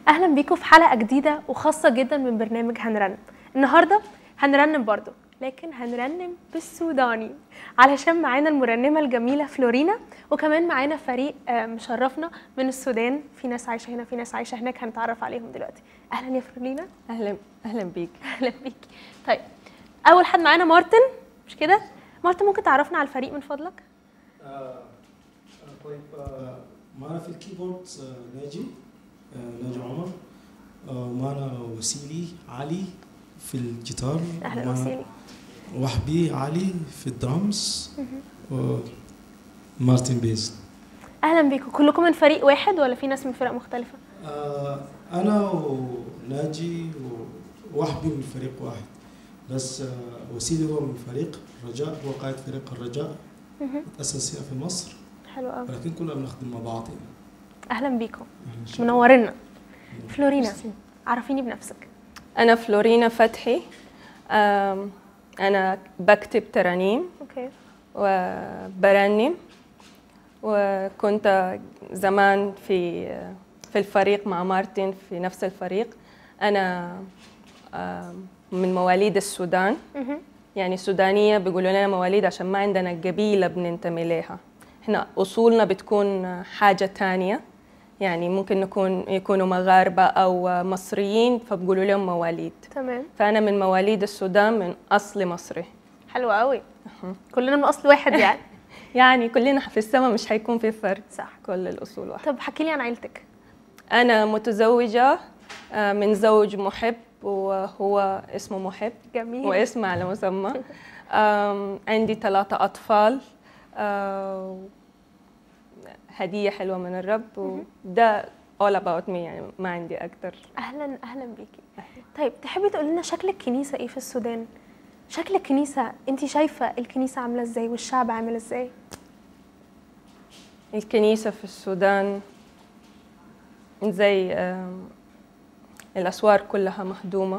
اهلا بيكم في حلقه جديده وخاصه جدا من برنامج هنرنم النهارده هنرنم برضو لكن هنرنم بالسوداني علشان معانا المرنمه الجميله فلورينا وكمان معانا فريق آه، مشرفنا من السودان في ناس عايشه هنا في ناس عايشه هناك هنتعرف عليهم دلوقتي اهلا يا فلورينا اهلا اهلا بيك اهلا بيكي طيب اول حد معانا مارتن مش كده مارتن ممكن تعرفنا على الفريق من فضلك آه، آه، طيب آه، معنا في الكيبورد آه، ناجي آه، ناجي عمر آه، ومعنا وسيلي علي في الجيتار اهلا ومعنا وسيلي وحبي علي في الدرامز ومارتن بيز اهلا بيكم كلكم من فريق واحد ولا في ناس من فرق مختلفه آه، انا وناجي ووحبي من فريق واحد بس آه، وسيلي هو من فريق رجاء هو قائد فريق الرجاء مهم. تأسس هنا في مصر حلو قوي ولكن كلنا بنخدم مع بعض يعني. اهلا بيكم أهلاً إن شاء الله. منورنا فلورينا عرفيني بنفسك انا فلورينا فتحي آم، انا بكتب ترانيم اوكي وبرنم وكنت زمان في في الفريق مع مارتن في نفس الفريق انا آم، من مواليد السودان مهم. يعني سودانية بيقولوا لنا مواليد عشان ما عندنا قبيلة بننتمي لها احنا أصولنا بتكون حاجة تانية يعني ممكن نكون يكونوا مغاربة أو مصريين فبقولوا لهم مواليد تمام فأنا من مواليد السودان من أصل مصري حلو قوي كلنا من اصل واحد يعني يعني كلنا في السماء مش هيكون في فرق صح كل الأصول واحد طب حكي لي عن عيلتك أنا متزوجة آه، من زوج محب وهو اسمه محب جميل واسم على مسمى أم، عندي ثلاثة أطفال أه، هدية حلوة من الرب وده all about me يعني ما عندي أكتر اهلا اهلا بيكي طيب تحبي تقولي لنا شكل الكنيسه ايه في السودان شكل الكنيسه انت شايفه الكنيسه عامله ازاي والشعب عامل ازاي الكنيسة في السودان زي أم، الأسوار كلها مهدومة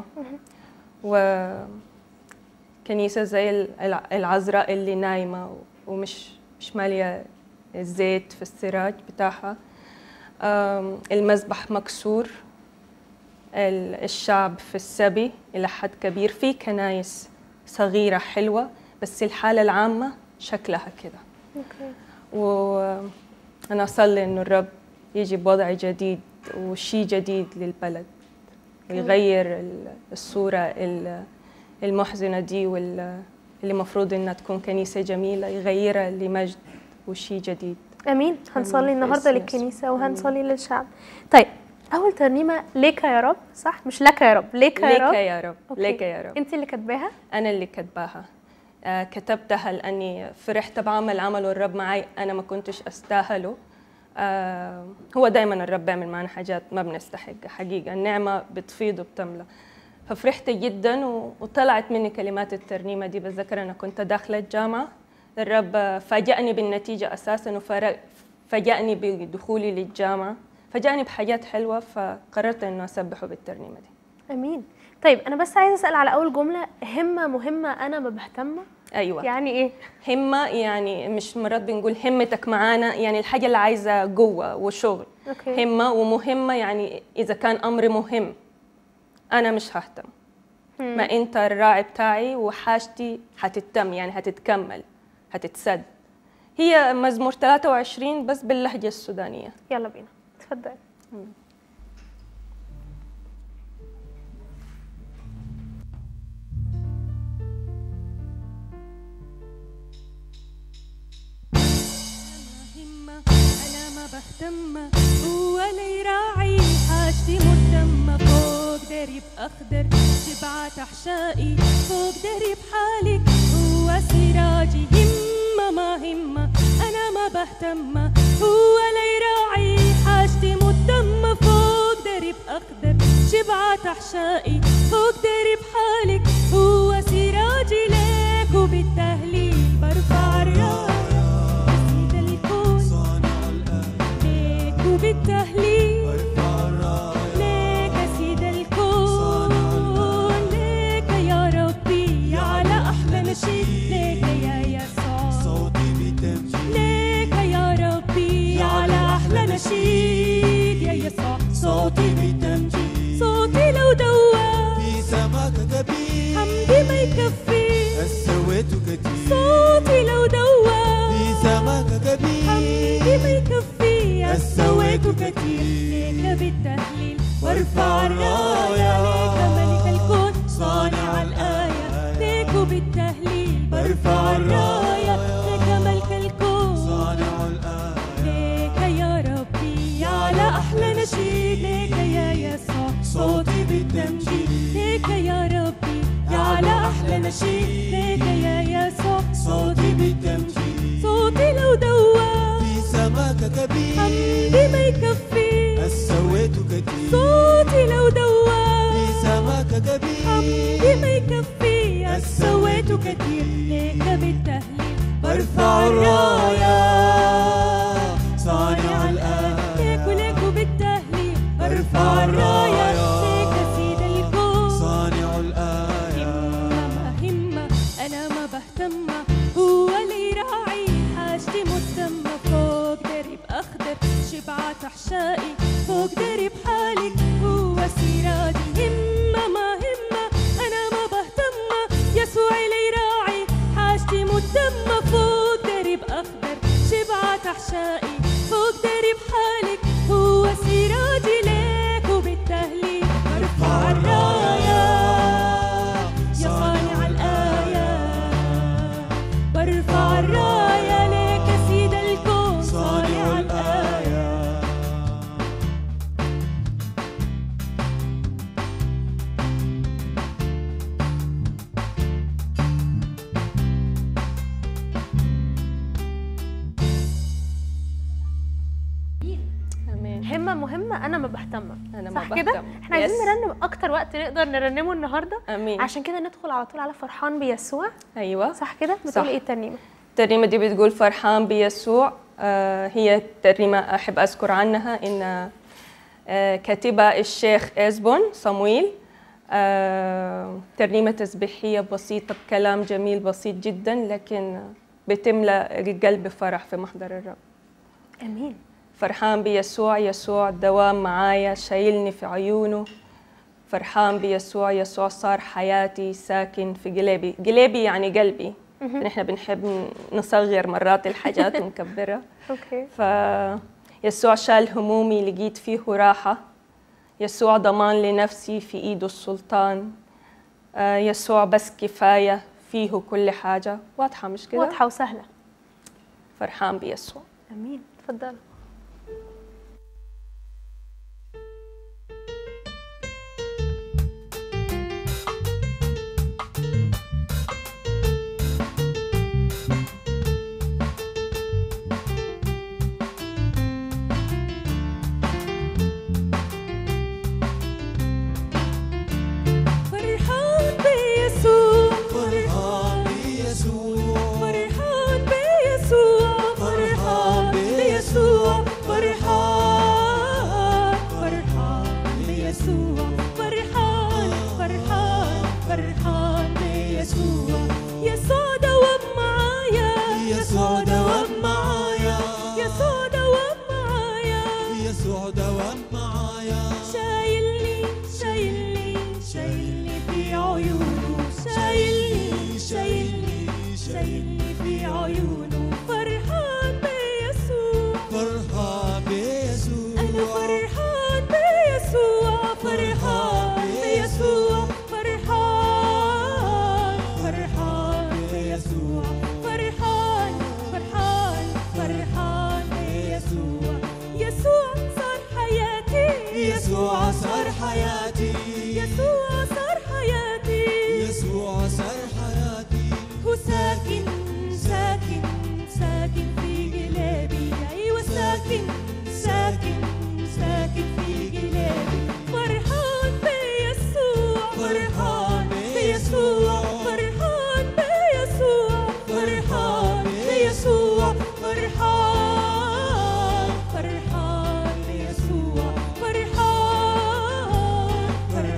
وكنيسة زي الع- العذراء اللي نايمة ومش مش مالية الزيت في السراج بتاعها أم، المذبح مكسور ال- الشعب في السبي إلى حد كبير في كنايس صغيرة حلوة بس الحالة العامة شكلها كده اوكي وأنا أصلي إنه الرب يجي بوضع جديد وشيء جديد للبلد ويغير ال- الصورة ال- المحزنة دي واللي المفروض إنها تكون كنيسة جميلة يغيرها لمجد وشيء جديد امين هنصلي في النهارده اسم للكنيسه وهنصلي للشعب طيب اول ترنيمه ليك يا رب صح مش لك يا رب ليك يا ليك رب يا رب أوكي. ليك يا رب انت اللي كاتباها أنا اللي كتباها آه، كتبتها لأني فرحت بعمل عمله الرب معي أنا ما كنتش أستاهله آه، هو دائما الرب بيعمل معنا حاجات ما بنستحقها حقيقة النعمة بتفيض وبتملى ففرحت جدا و- وطلعت مني كلمات الترنيمة دي بتذكر أنا كنت داخلة الجامعة الرب فاجأني بالنتيجة أساسا وفاجأني بدخولي للجامعة فاجأني بحاجات حلوة فقررت إنه أسبحه بالترنيمة دي امين طيب انا بس عايزه اسال على اول جمله همه مهمه انا ما بهتم أيوة يعني ايه همة يعني مش مرات بنقول همتك معانا يعني الحاجة اللي عايزة قوة وشغل اوكي همة ومهمة يعني إذا كان أمر مهم أنا مش ههتم ما أنت الراعي بتاعي وحاجتي هتتم يعني هتتكمل هتتسد هي مزمور 23 بس باللهجة السودانية يلا بينا اتفضل همة أنا ما بهتم هو اللي يراعي حاجتي مهتمة فوق درب أخضر شبعة أحشائي فوق درب حالك هو سراجي همة ما همة أنا ما بهتم هو اللي يراعي حاجتي مهتمة فوق درب أخضر شبعة أحشائي فوق درب حالك هو سراجي لك وبالتهليل برفع الراية سيد الكون ليك وبالتهليل ليك يا سيد الكون ليك يا ربي على أحلى نشيد ليك يا يسوع ليك يا ربي على أحلى نشيد يا يسوع صوتي بيتم يكفي هل سويته كتير صوتي لو دوى في سماك حمدي كبير ما يكفي هل سويته كتير ليك بالتهليل وارفع الراية ليك ملك الكون صانع الآية ليك بالتهليل برفع الراية ليك ملك الكون صانع الآية ليك يا ربي على أحلى نشيد ليك يا يسوع صوتي بالتمجيد ليك يا ربي يا على أحلى نشيد ليك يا يسوع صوتي بالتمجيد صوتي لو دوى في سماك كبير حمدي ما يكفي هل سويته كتير صوتي لو دوى في سماك كبير حمدي ما يكفي هل سويته كتير ليك بالتهليل برفع الراية صانع الآية ليك وليك بالتهليل برفع الراية ليك سيد الكون صانع الآية همة همة أنا ما بهتم هو اللي يراعي حاجتي مهتمة فوق درب أخضر شبعة أحشائي فوق درب حالك هو سراجي همة ما همة أنا ما بهتم يسوع اللي يراعي حاجتي مهتمة فوق درب أخضر شبعة أحشائي فوق درب حالك هو سراجي ليك وبالتهليل برفع الراية يا صانع الآية برفع الراية ليك سيد الكون صانع الآية امين همه مهمه انا ما بهتم أنا ما صح كده بهتم. احنا عايزين Yes. نرنم اكتر وقت نقدر نرنمه النهارده امين عشان كده ندخل على طول على فرحان بيسوع ايوه صح كده صح. بتقول ايه الترنيمه الترنيمة دي بتقول فرحان بيسوع آه، هي ترنيمة أحب أذكر عنها إن آه، كاتبها الشيخ إزبون صمويل آه، ترنيمة تسبيحية بسيطة بكلام جميل بسيط جدا لكن بتملأ القلب فرح في محضر الرب امين فرحان بيسوع يسوع دوام معايا شايلني في عيونه فرحان بيسوع يسوع صار حياتي ساكن في قلبي قلبي يعني قلبي نحن بنحب نصغر مرات الحاجات ونكبرها اوكي فيسوع شال همومي لقيت فيه راحة يسوع ضمان لنفسي في إيده السلطان آه، يسوع بس كفاية فيه كل حاجة واضحة مش كده؟ واضحه وسهله فرحان بيسوع امين اتفضل فرحان بيسوع فرحان بيسوع فرحان بيسوع فرحان بيسوع فرحان فرحان بيسوع فرحان فرحان فرحان بيسوع يسوع دوام معايا يسوع دوام معايا يسوع دوام معايا يسوع دوام معايا شايلني شايلني شايلني في عيونه شايلني شايلني شايلني في عيونه فرحان بيسوع فرحان بيسوع أنا فرحان بيسوع فرحان بيسوع فرحان فرحان بيسوع فرحان فرحان فرحان بيسوع يسوع صار حياتي يسوع صار حياتي يسوع صار حياتي يسوع صار حياتي هو ساكن ساكن ساكن في قلبي أيوة ساكن ساكن ساكن في قلبي فرحان بيسوع فرحان بيسوع فرحان بيسوع فرحان بيسوع فرحان فرحان بيسوع فرحان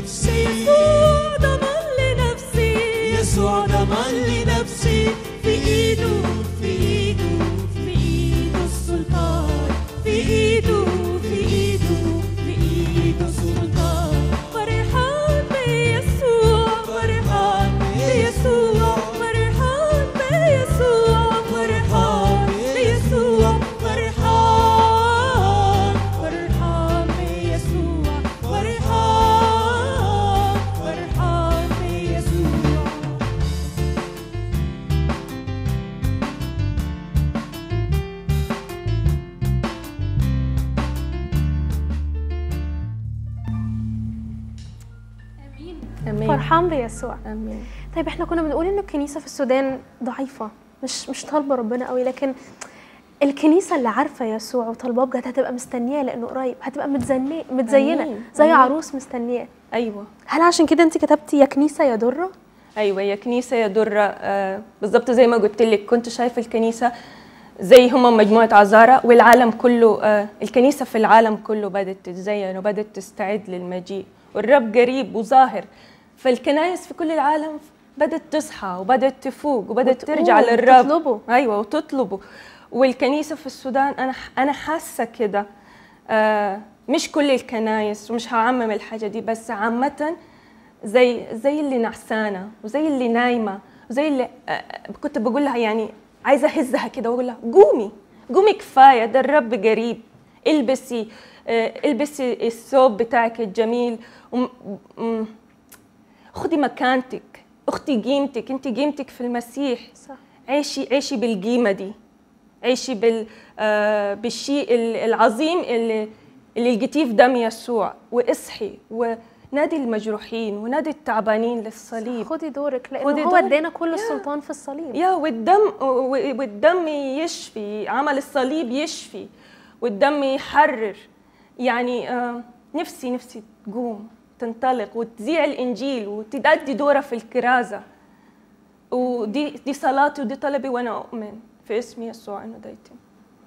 نفسي يسوع ضمن لنفسي يسوع ضمن لنفسي في ايده في ايده في ايده السلطان في ايده في ايده في ايده السلطان فرحان بيسوع فرحان بيسوع فرحان بيسوع فرحان بيسوع فرحان فرحان بيسوع فرحان فرحان بيسوع امين فرحان بيسوع امين طيب احنا كنا بنقول ان الكنيسه في السودان ضعيفه مش مش طالبه ربنا قوي لكن الكنيسه اللي عارفه يسوع وطالباه بجد هتبقى مستنياه لانه قريب هتبقى متزنيه متزينه آمين. زي آمين. عروس مستنياه ايوه هل عشان كده انت كتبتي يا كنيسه يا دره ايوه يا كنيسه يا دره آه بالضبط زي ما قلت لك كنت شايفه الكنيسه زي هم مجموعه عذارى والعالم كله آه الكنيسه في العالم كله بدات تتزين وبدات تستعد للمجيء والرب قريب وظاهر فالكنائس في كل العالم بدات تصحى وبدات تفوق وبدات وتقوم ترجع للرب وتطلبه. ايوه وتطلبه والكنيسه في السودان انا انا حاسه كده آه مش كل الكنايس ومش هعمم الحاجه دي بس عامه زي زي اللي نعسانه وزي اللي نايمه وزي اللي آه كنت بقول لها يعني عايزه اهزها كده واقول لها قومي قومي كفايه ده الرب قريب البسي آه البسي الثوب بتاعك الجميل وم- م- خدي مكانتك اختي قيمتك انت قيمتك في المسيح صح عيشي عيشي بالقيمه دي عيشي بال آه بالشيء ال- العظيم اللي اللي لقيتيه في دم يسوع واصحي ونادي المجروحين ونادي التعبانين للصليب خدي دورك لانه خدي هو دورك. ادانا كل يا. السلطان في الصليب يا والدم و- والدم يشفي عمل الصليب يشفي والدم يحرر يعني آه نفسي نفسي تقوم تنطلق وتذيع الانجيل وتأدي دورها في الكرازه ودي دي صلاتي ودي طلبي وانا اؤمن في اسم يسوع انه ده يتم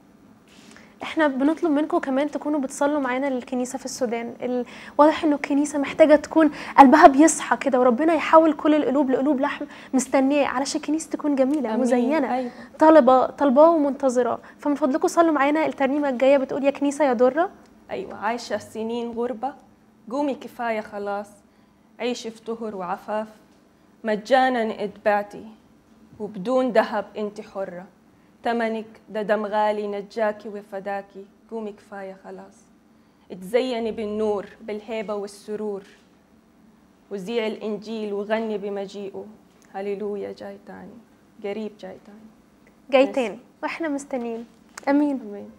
احنا بنطلب منكم كمان تكونوا بتصلوا معانا للكنيسه في السودان ال- واضح انه الكنيسه محتاجه تكون قلبها بيصحى كده وربنا يحول كل القلوب لقلوب لحم مستنيه علشان الكنيسه تكون جميله آمين. مزينه أيوة. طالبه طالباه ومنتظراه فمن فضلكم صلوا معانا الترنيمه الجايه بتقول يا كنيسه يا دره ايوه عايشه سنين غربه قومي كفايه خلاص عيشي في طهر وعفاف مجانا اتبعتي وبدون ذهب انت حره تمنك ده دم غالي نجاكي وفداكي قومي كفايه خلاص اتزيني بالنور بالهيبه والسرور وزيع الانجيل وغني بمجيئه هللويا جاي تاني قريب جاي تاني جاي يس. تاني واحنا مستنيين امين امين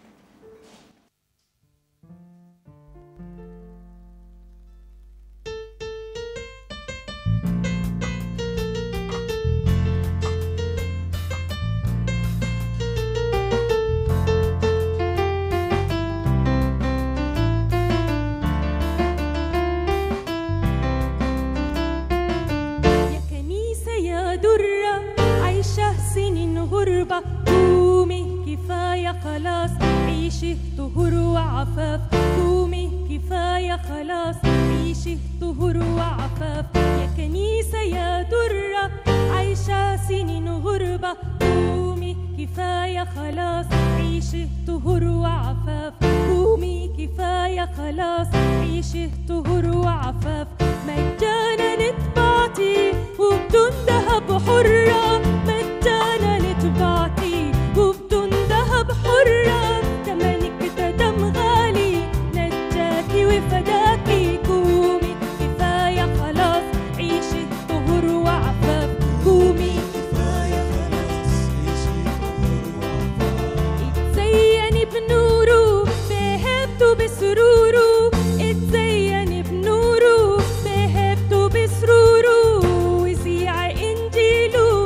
يا كنيسة يا درة عايشة سنين غربة قومي كفاية خلاص عيشي طهور وعفاف قومي كفاية خلاص عيشي طهور وعفاف يا كنيسة يا درة عايشة سنين غربة قومي كفاية خلاص عيشي طهور وعفاف قومي كفاية خلاص عيشي طهور وعفاف مجانا اتبعتي وبدون ذهب حرة مجانا اتبعتي وبدون ذهب حرة تمنك ده دم غالي نجاكي وفداكي قومي كفاية خلاص عيشي طهور وعفاف قومي كفاية خلاص عيشي طهور وعفاف اتزيني بنوره بهبته بسروره اتزيني بنوره بهبته بسروره وزيع انجيله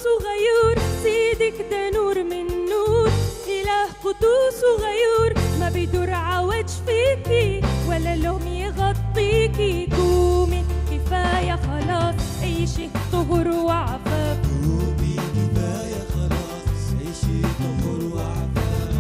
وغيور سيدك ده نور من نور إله قدوس وغيور ما بيدور عوج فيكي ولا لوم يغطيكي قومي كفاية خلاص عيشي طهر وعفاف قلوبي كفاية خلاص عيشي طهر وعفاف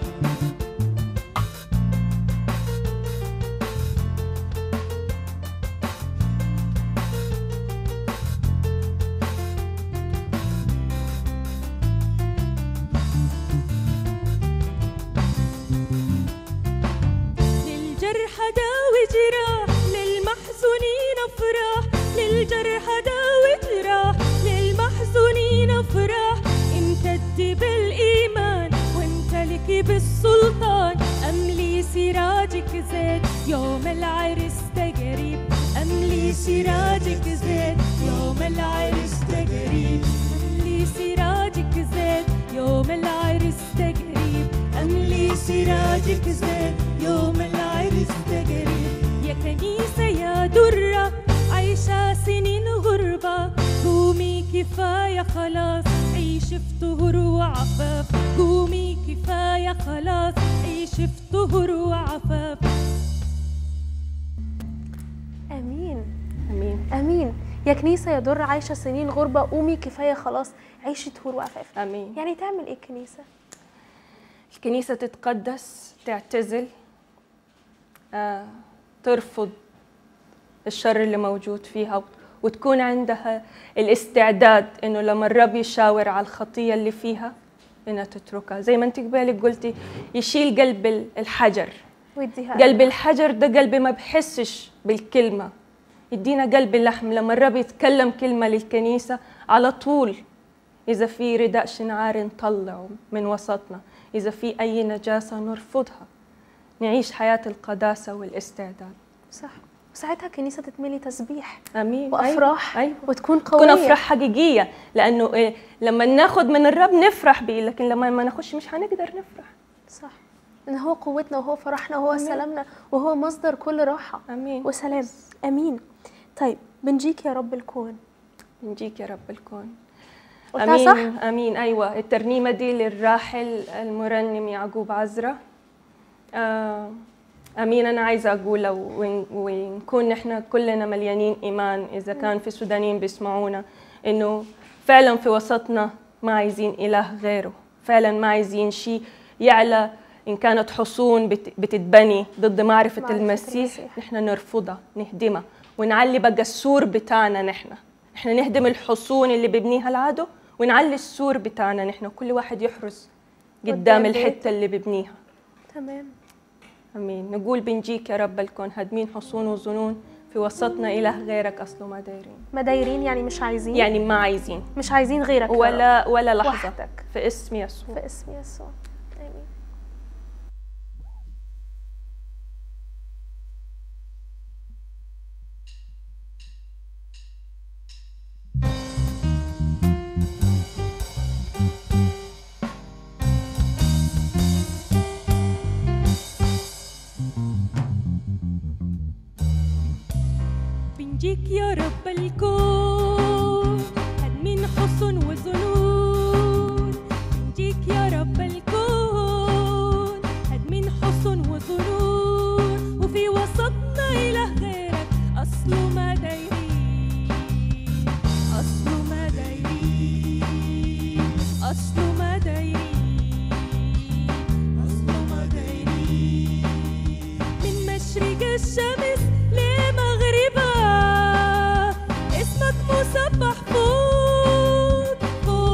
للجرح داوي جراح للمحزونين افراح للجرح داوي جراح للمحزونين افراح امتدي بالايمان وامتلكي بالسلطان املي سراجك زيت يوم العرس تقريب املي سراجك زيت يوم العرس تقريب املي سراجك زيت يوم العرس تقريب املي سراجك زيت يوم العرس تقريب يا كنيسة يا درة عايشة سنين غربة قومي كفاية خلاص عيش في طهر وعفاف قومي كفاية خلاص عيش في طهر وعفاف امين امين امين يا كنيسه يا در عايشه سنين غربه قومي كفايه خلاص عيشي طهور وعفاف امين يعني تعمل ايه الكنيسه الكنيسة تتقدس تعتزل آه، ترفض الشر اللي موجود فيها وت- وتكون عندها الاستعداد انه لما الرب يشاور على الخطية اللي فيها انها تتركها زي ما انت قبالك قلتي يشيل قلب ال- الحجر ويديها قلب الحجر ده قلب ما بحسش بالكلمة يدينا قلب اللحم لما الرب يتكلم كلمة للكنيسة على طول إذا في رداء شنعار نطلعه من وسطنا إذا في أي نجاسة نرفضها نعيش حياة القداسة والاستعداد صح وساعتها الكنيسه تتملي تسبيح أمين وافراح أيوة. وتكون قويه تكون أفراح حقيقية لأنه إيه لما ناخد من الرب نفرح بيه لكن لما ما ناخدش مش هنقدر نفرح صح ان هو قوتنا وهو فرحنا وهو سلامنا وهو مصدر كل راحه أمين وسلام امين طيب بنجيك يا رب الكون نجيك يا رب الكون قلتها امين صح امين ايوه الترنيمه دي للراحل المرنم يعقوب عزرا آه امين انا عايزه اقولها ون- ونكون نحن كلنا مليانين ايمان اذا كان في سودانيين بيسمعونا انه فعلا في وسطنا ما عايزين اله غيره فعلا ما عايزين شيء يعلى ان كانت حصون بت- بتتبني ضد معرفه معرفة المسيح المسيح. نحن نرفضها نهدمها ونعلي بقى السور بتاعنا نحن نحن نهدم الحصون اللي بيبنيها العدو ونعلي السور بتاعنا نحن كل واحد يحرس قدام قدام بيته. الحته اللي بيبنيها تمام امين نقول بنجيك يا رب الكون هادمين حصون وظنون في وسطنا اله غيرك اصله ما دايرين مدايرين يعني مش عايزين يعني ما عايزين مش عايزين غيرك يا رب. ولا ولا لحظه وحدك. في اسم يسوع في اسم يسوع امين بنجيك يا رب الكون هادمين حصن وظنون بنجيك يا رب الكون هادمين حصن وظنون وفي وسطنا إله غيرك أصله ما دايرين أصله ما دايرين أصله ما دايرين أصله ما دايرين من مشرق الشمس لمغربها اسمك مسبح فوق فوق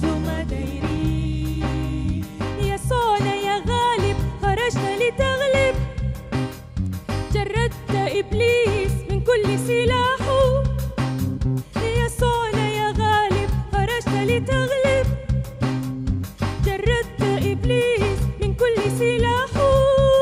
أصله ما دايرين يسوعنا يا غالب خرجت لتغلب جردت إبليس من كل سلاحه يسوعنا يا غالب خرجت لتغلب جردت إبليس من كل سلاحه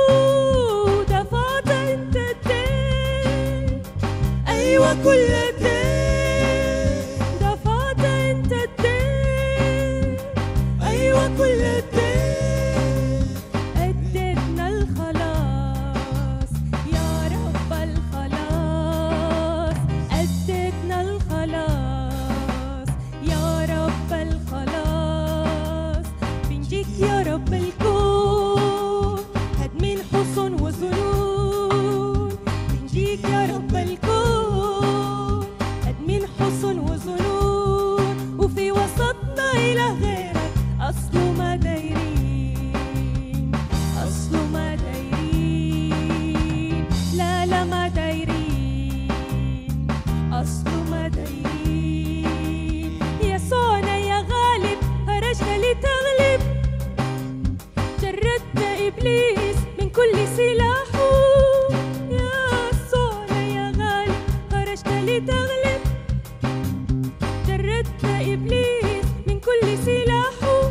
دفعت أنت الدين أيوة كل الدين دفعت أنت الدين أيوة كل الدين أديتنا الخلاص يا رب الخلاص أديتنا الخلاص يا رب الخلاص بنجيك يا رب الكون هدمين حصن وظنون بنجيك يا رب الكون هدمين حصن وظنون وفي وسطنا إله غيرك أصله ما دايرين أصله ما دايرين لا لا ما دايرين أصله ما دايرين يسوعنا يا غالب خرجت لتغلب جردت إبليس من كل سلاحه يسوعنا يا غالب خرجت لتغلب جردت إبليس من كل سلاحه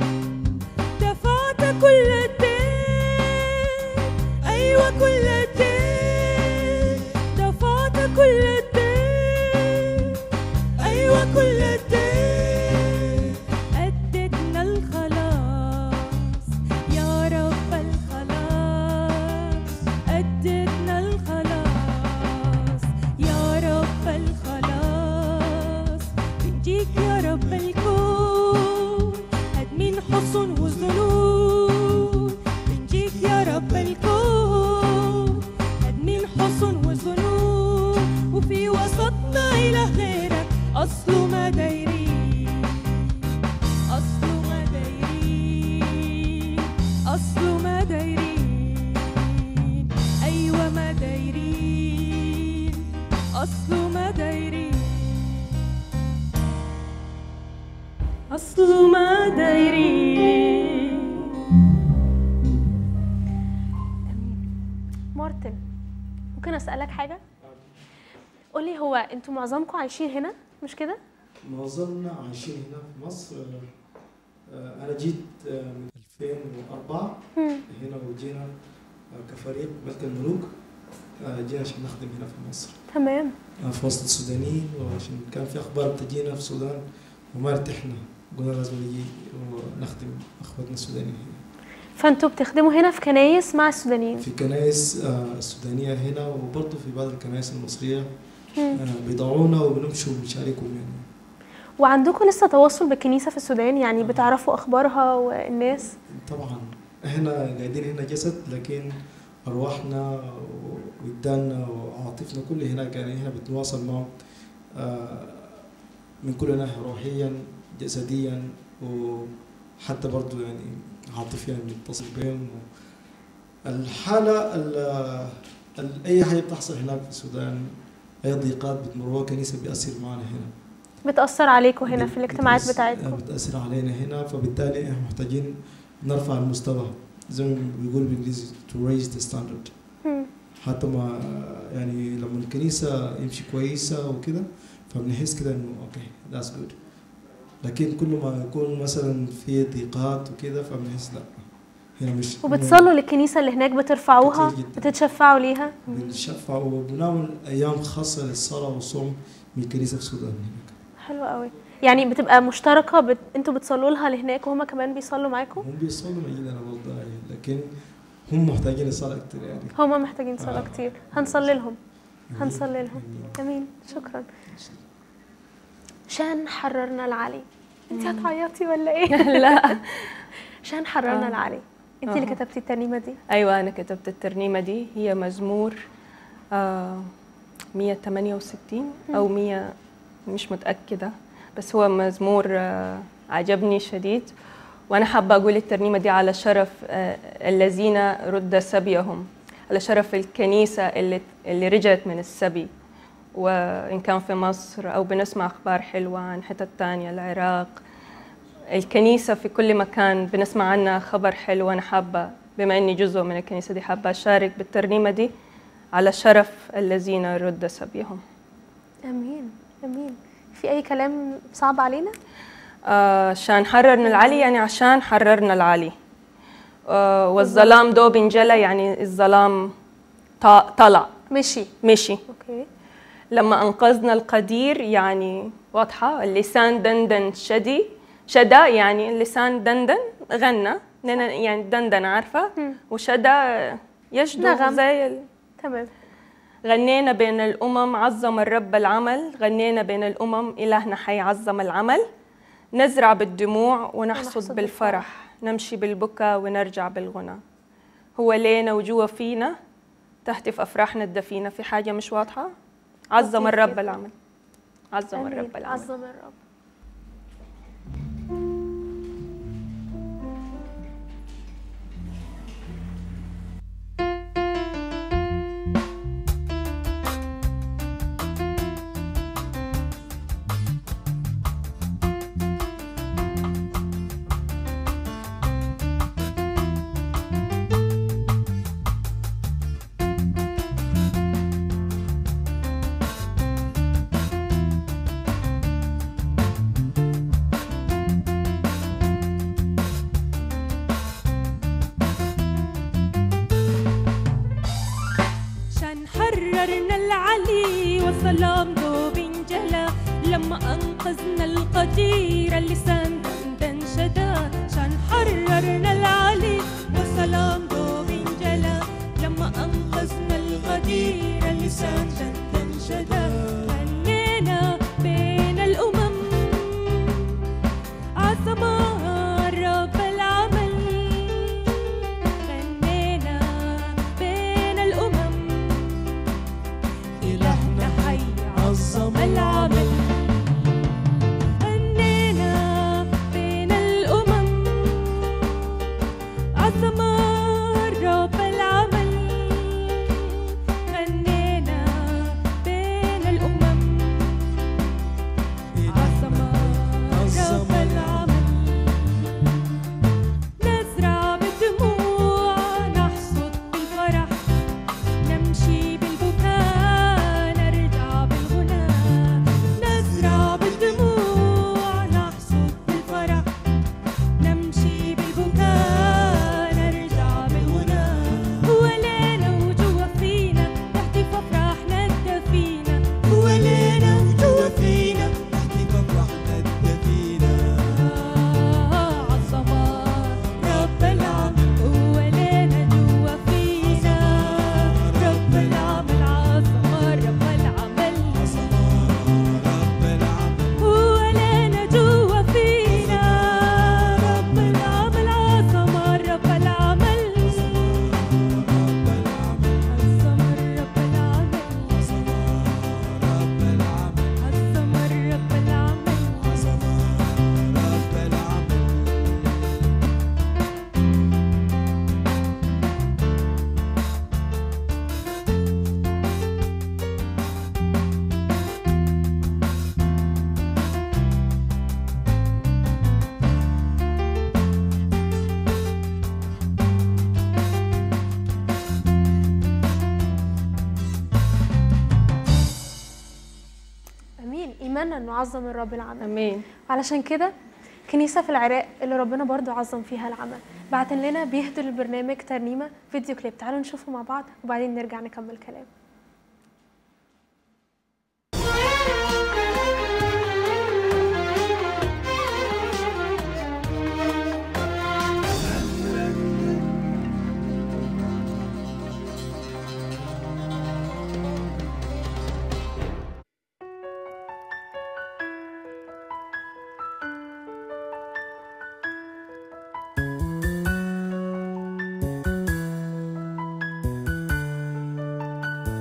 دفعت كل الدين أيوة كل الدين دفعت كل الدين أيوة كل الدين أديتنا الخلاص يا رب الخلاص أديتنا الخلاص يا رب الخلاص بنجيك يا رب الكون هدمين حصن وظنون بنجيك يا رب الكون هدمين حصن وظنون وفي وسطنا إله غيرك أصله ما دايرين أصله ما دايرين أصله ما دايرين أيوة ما دايرين أصله ما دايرين أصله ما دايرين مارتن ممكن اسالك حاجه قولي هو انتوا معظمكم عايشين هنا مش كده معظمنا عايشين هنا في مصر آه، أنا جيت آه، من 2004 هنا وجينا آه، كفريق ملك الملوك آه، جينا عشان نخدم هنا في مصر تمام آه، في وسط السودانيين وعشان كان في أخبار بتجينا في السودان وما ارتحنا قلنا لازم نجي ونخدم أخواتنا السودانيين هنا فانتوا بتخدموا هنا في كنايس مع السودانيين في كنائس آه، السودانية هنا وبرضه في بعض الكنائس المصرية آه، بيضعونا وبنمشوا ونشاركهم يعني وعندكم لسه تواصل بالكنيسه في السودان يعني بتعرفوا اخبارها والناس طبعا احنا قاعدين هنا جسد لكن ارواحنا وجداننا وعواطفنا كل هناك يعني احنا بنتواصل معهم آه، من كل ناحيه روحيا جسديا وحتى برضو يعني عاطفيا بنتصل بهم الحاله ال- ال- اي حاجه بتحصل هناك في السودان اي ضيقات بتمروها الكنيسه بيأثر معنا هنا بتاثر عليكم هنا في بت- الاجتماعات بتأث- بتاعتكم بتأثر علينا هنا فبالتالي احنا محتاجين نرفع المستوى زي ما بيقول بالانجليزي to raise the standard مم. حتى ما يعني لما الكنيسة يمشي كويسة وكده فبنحس كده انه اوكي that's good لكن كل ما يكون مثلا في ضيقات وكده فبنحس لا هنا مش وبتصلوا للكنيسه اللي هناك بترفعوها كتير جداً. بتتشفعوا ليها بنشفع وبنعمل ايام خاصة للصلاة والصوم من الكنيسة في السودان هناك حلو قوي يعني بتبقى مشتركه بت... انتوا بتصلوا لها لهناك وهما كمان بيصلوا معاكم هم بيصلوا معينا برضه يعني لكن هم محتاجين الصلاة أكتر يعني هما محتاجين صلاه آه. كتير هنصلي لهم آمين. هنصلي لهم آمين. امين شكرا شان حررنا العلي انت هتعيطي ولا ايه لا شان حررنا آه. العلي انت اللي آه. كتبتي الترنيمه دي أيوة أنا كتبت الترنيمة دي هي مزمور آه 168 أو 100 مش متأكدة بس هو مزمور آه عجبني شديد وأنا حابة أقول الترنيمة دي على شرف آه الذين رد سبيهم على شرف الكنيسة اللي اللي رجعت من السبي وإن كان في مصر أو بنسمع أخبار حلوة عن حتت تانية العراق الكنيسة في كل مكان بنسمع عنها خبر حلو وأنا حابة بما إني جزء من الكنيسة دي حابة أشارك بالترنيمة دي على شرف الذين رد سبيهم امين امين في اي كلام صعب علينا آه، عشان حررنا العلي يعني عشان حررنا العلي آه، والظلام دوب انجلى يعني الظلام ط- طلع مشي مشي اوكي لما أنقذنا القدير يعني واضحة اللسان دندن شدي شدا يعني اللسان دندن غنى لأن يعني دندن عارفة وشدا يشدو نغم. زي ال... تمام غنينا بين الأمم عظم الرب العمل غنينا بين الأمم إلهنا حيعظم العمل نزرع بالدموع ونحصد ونحصد بالفرح نمشي بالبكا ونرجع بالغنى هو لينا وجوا فينا تهتف أفراحنا الدفينة في حاجة مش واضحة عظم لطيف الرب جداً. العمل عظم آمين. الرب العمل عظم الرب عشان حررنا العلي والظلام دوب انجلى لما انقذنا القدير اللسان دندن شدا عشان حررنا العلي والظلام دوب انجلى لما انقذنا القدير اللسان دندن شدا غنينا بين الامم عظم رب العمل غنينا بين الأمم إلهنا حي عظم العمل غنينا بين الأمم عظم رب العمل غنينا بين الأمم عظم رب العمل نزرع بالدموع نحصد بالفرح نمشي بالبكاء نرجع بالغنى نزرع بالدموع نحصد بالفرح نمشي بالبكاء نرجع بالغنى هو لينا وجوا فينا تهتف افراحنا الدفينه هو لينا وجوا فينا تحت افراحنا الدفينه عظم رب العمل هو لينا جوا فينا رب العمل عظم رب العمل رب العمل هو لينا جوا فينا رب العمل عظم رب العمل رب العمل عظم رب العمل رب العمل عظم رب العمل رب العمل امين ايماننا انه عظم الرب العمل امين علشان كده كنيسة في العراق اللي ربنا برضو عظم فيها العمل بعتن لنا بيهدوا البرنامج ترنيمة فيديو كليب تعالوا نشوفه مع بعض وبعدين نرجع نكمل كلام رب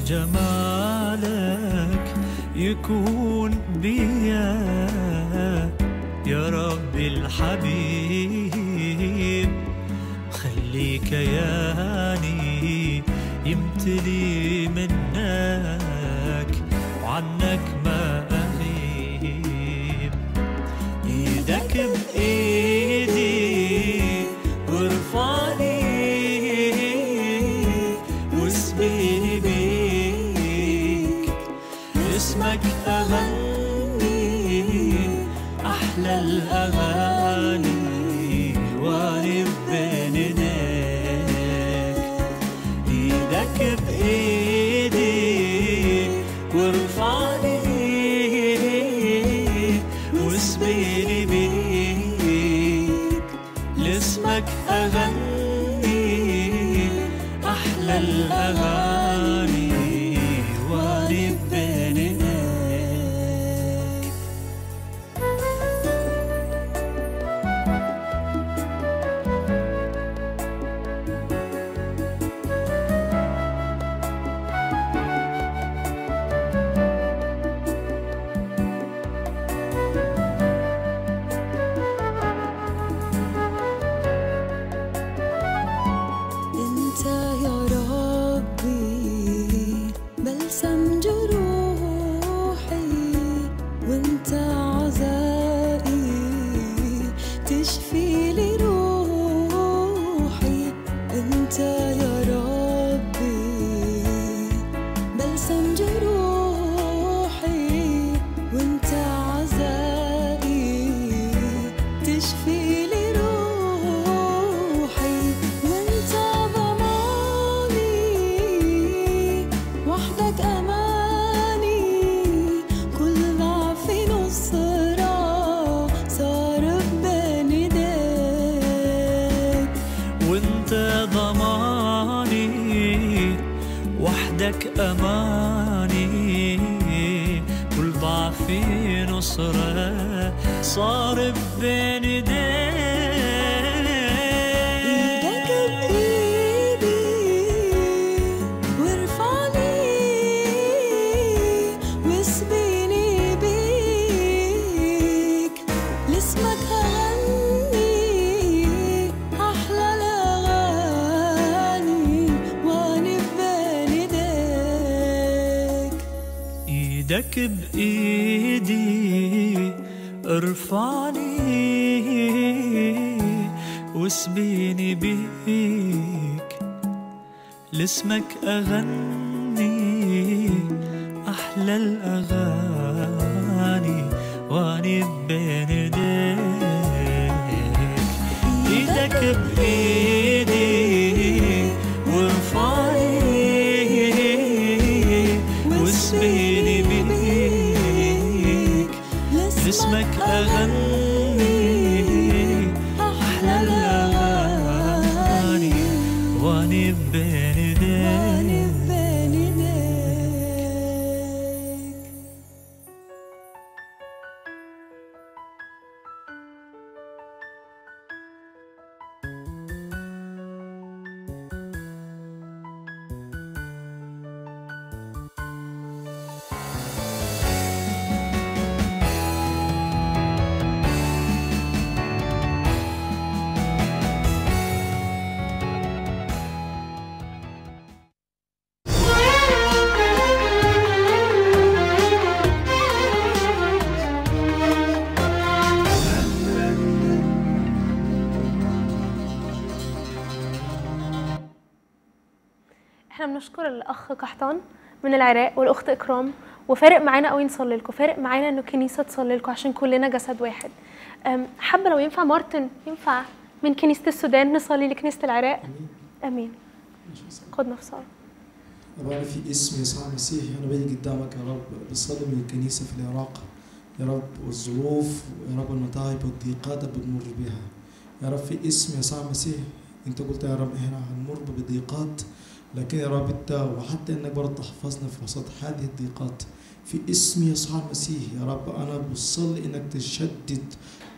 جمالك يكون بيا يا ربي الحبيب خلي كياني يمتلي منك وعنك ما أغيب ايدك بايدي وارفعني واسقيني بيك اسمك اغني احلى الاغاني وانا بين ايديك ايدك بايدي وارفعني واسميني بيك لاسمك اغني احلى الاغاني وانا بين ايديك انت يا ربي بلسم جروحي وانت عزائي تشفي لي روحي انت يا ربي بلسم جروحي وانت عزائي تشفي لي روحي وانت ضماني وحدك اماني كل ضعف نصرة صار بين ايديك وانت ضماني وحدك اماني كل ضعفي نصره صار بين ايدك ايديك بايدي وارفعني واسبيني بيك لاسمك هغني احلى الاغاني وانا بين ايديك ايدك بايدي ارفعني واسبيني بيك لاسمك اغني احلى الاغاني واني بين ايديك ايدك بايدي وارفعني واسبيني بيك لاسمك اغني احلى الاغاني واني بين وانا ايديك بين ايديك احنا بنشكر الاخ قحطان من العراق والاخت اكرام وفارق معانا قوي نصلي لكم فارق معانا انه الكنيسه تصلي لكم عشان كلنا جسد واحد أم، حابه لو ينفع مارتن ينفع من كنيسه السودان نصلي لكنيسه العراق امين خدنا في صلاه أبانا في اسم يسوع المسيح أنا باجي قدامك يا رب بصلي من الكنيسة في العراق يا رب والظروف يا رب المتاعب والضيقات اللي بنمر بها يا رب في اسم يسوع المسيح أنت قلت يا رب إحنا هنمر بضيقات لكن يا رب أنت وحتى إنك برضه تحفظنا في وسط هذه الضيقات في اسم يسوع المسيح يا رب أنا بصلي إنك تشدد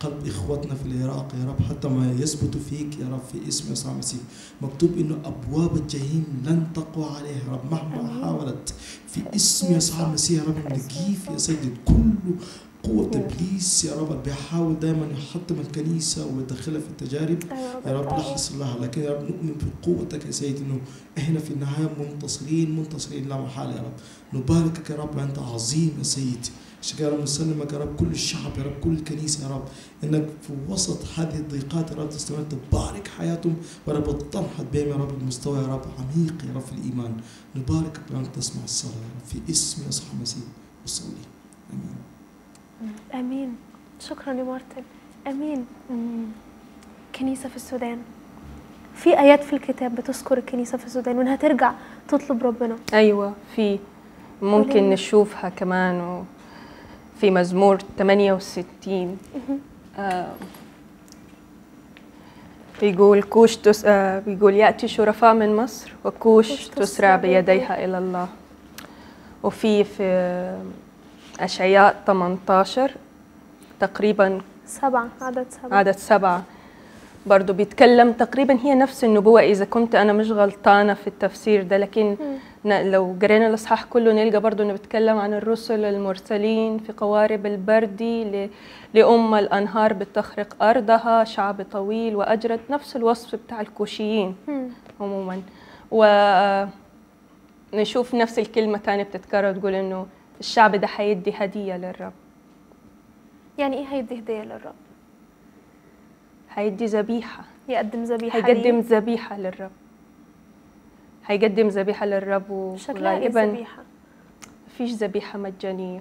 قلب إخوتنا في العراق يا رب حتى ما يثبتوا فيك يا رب في اسم يسوع المسيح مكتوب إنه أبواب الجحيم لن تقوى عليها يا رب مهما حاولت في اسم يسوع المسيح يا رب نجيف يا سيدي كل قوة إبليس يا رب بيحاول دائما يحطم الكنيسة ويدخلها في التجارب يا رب لخص لها لكن يا رب نؤمن بقوتك يا سيدي انه احنا في النهايه منتصرين منتصرين لا محاله يا رب نباركك يا رب انت عظيم يا سيدي عشان كده يا رب نسلمك يا رب كل الشعب يا رب كل الكنيسه يا رب انك في وسط هذه الضيقات يا رب تستمر تبارك حياتهم يا رب تنهض بهم يا رب المستوى يا رب عميق يا رب في الايمان نباركك بانك تسمع الصلاه يا رب في اسم يسوع المسيح وصلي امين امين شكرا يا مارتن امين مم. كنيسه في السودان في ايات في الكتاب بتذكر الكنيسه في السودان وانها ترجع تطلب ربنا أيوة في ممكن قولي. نشوفها كمان و- في مزمور 68 آه بيقول كوش تس آه بيقول يأتي شرفاء من مصر وكوش كوش تسرع تسرع بيديها إلى الله وفي في أشعياء 18 تقريبا سبعه عدد سبعه عدد سبعة برضو بيتكلم تقريبا هي نفس النبوة إذا كنت أنا مش غلطانة في التفسير ده لكن ن- لو قرينا الإصحاح كله نلقى برضو إنه بيتكلم عن الرسل المرسلين في قوارب البردي ل- لأم الأنهار بتخرق أرضها شعب طويل وأجرد نفس الوصف بتاع الكوشيين مم. عموما ونشوف نفس الكلمة تانية بتتكرر تقول إنه الشعب ده حيدي هدية للرب يعني ايه هيدي هديه للرب حيدي ذبيحة يقدم ذبيحه هيقدم ليه؟ ذبيحة للرب هيقدم ذبيحة للرب شكلها ايه وغالبا الذبيحه مفيش ذبيحة مجانية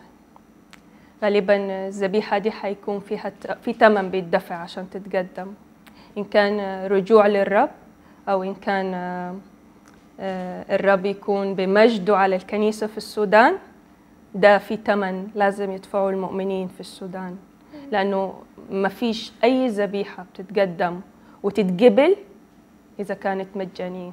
غالبا الذبيحة دي حيكون فيها ت- في ثمن بيدفع عشان تتقدم إن كان رجوع للرب أو إن كان آه، آه، الرب يكون بمجده على الكنيسة في السودان ده في ثمن لازم يدفعه المؤمنين في السودان لأنه ما فيش أي ذبيحة بتتقدم وتتقبل إذا كانت مجانية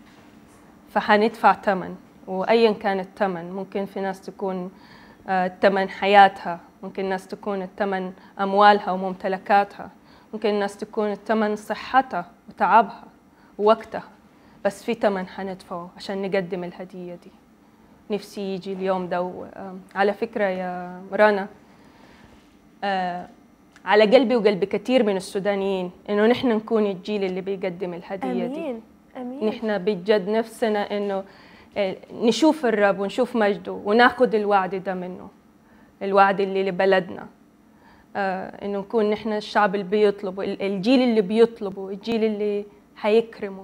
فحندفع ثمن وايا كان الثمن ممكن في ناس تكون آه، ثمن حياتها ممكن ناس تكون الثمن اموالها وممتلكاتها ممكن الناس تكون الثمن صحتها وتعبها ووقتها بس في ثمن حندفعه عشان نقدم الهديه دي نفسي يجي اليوم ده و- آم، على فكره يا رنا آه، على قلبي وقلب كثير من السودانيين انه نحن نكون الجيل اللي بيقدم الهديه دي امين امين نحن بجد نفسنا انه آه، نشوف الرب ونشوف مجده وناخذ الوعد ده منه الوعد اللي لبلدنا آه، انه نكون نحن الشعب اللي بيطلبه ال- الجيل اللي بيطلبه الجيل اللي حيكرمه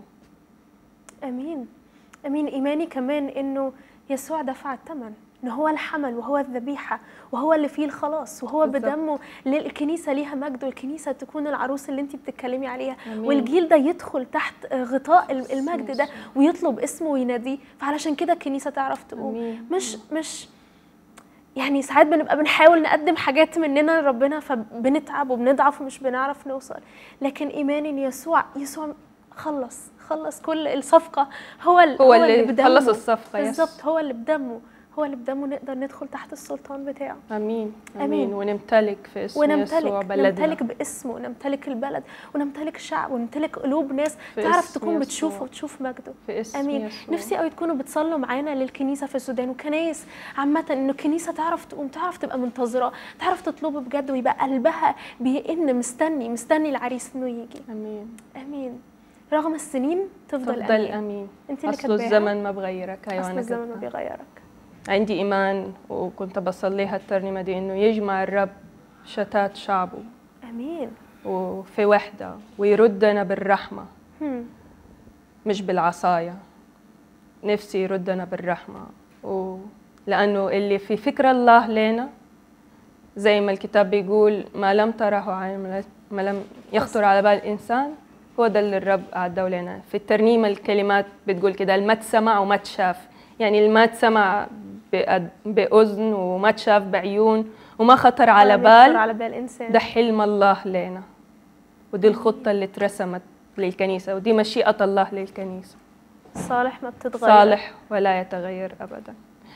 امين امين ايماني كمان انه يسوع دفع الثمن ان هو الحمل وهو الذبيحه وهو اللي فيه الخلاص وهو بالظبط. بدمه للكنيسه ليها مجد والكنيسه تكون العروس اللي انت بتتكلمي عليها آمين. والجيل ده يدخل تحت غطاء ال- المجد ده يسوع. ويطلب اسمه ويناديه فعلشان كده الكنيسه تعرف تقوم آمين. مش مش يعني ساعات بنبقى بنحاول نقدم حاجات مننا لربنا فبنتعب وبنضعف ومش بنعرف نوصل لكن ايماني ان يسوع يسوع خلص خلص كل الصفقه هو ال- هو اللي بدمه. خلص الصفقة، يس. بالظبط هو اللي بدمه هو اللي بدمه نقدر ندخل تحت السلطان بتاعه امين آمين. امين ونمتلك في اسم ونمتلك يسوع بلدنا نمتلك باسمه ونمتلك البلد ونمتلك الشعب ونمتلك قلوب ناس في تعرف اسم تكون يسوع. بتشوفه وتشوف مجده في اسم امين يسوع. نفسي قوي تكونوا بتصلوا معانا للكنيسه في السودان وكنايس عامه انه الكنيسه تعرف تقوم تعرف تبقى منتظره تعرف تطلبه بجد ويبقى قلبها بيئن مستني مستني العريس انه يجي امين امين رغم السنين تفضل, تفضل امين امين انت اللي اصل كاتباها. الزمن ما بغيرك ايوه اصل انا الزمن ما كاتبة. بيغيرك عندي ايمان وكنت بصليها الترنيمه دي انه يجمع الرب شتات شعبه امين وفي وحده ويردنا بالرحمه هم. مش بالعصايه نفسي يردنا بالرحمه و... لانه اللي في فكر الله لنا زي ما الكتاب بيقول ما لم تره عين ما لم يخطر على بال الانسان هو ده اللي الرب أعده لنا في الترنيمة الكلمات بتقول كده الما تسمع وما تشاف يعني الما تسمع بأد- بأذن وما تشاف بعيون وما خطر على ولم يخطر بال على بال انسان ده حلم الله لنا ودي الخطة اللي اترسمت للكنيسة ودي مشيئة الله للكنيسة صالح ما بتتغير صالح ولا يتغير أبدا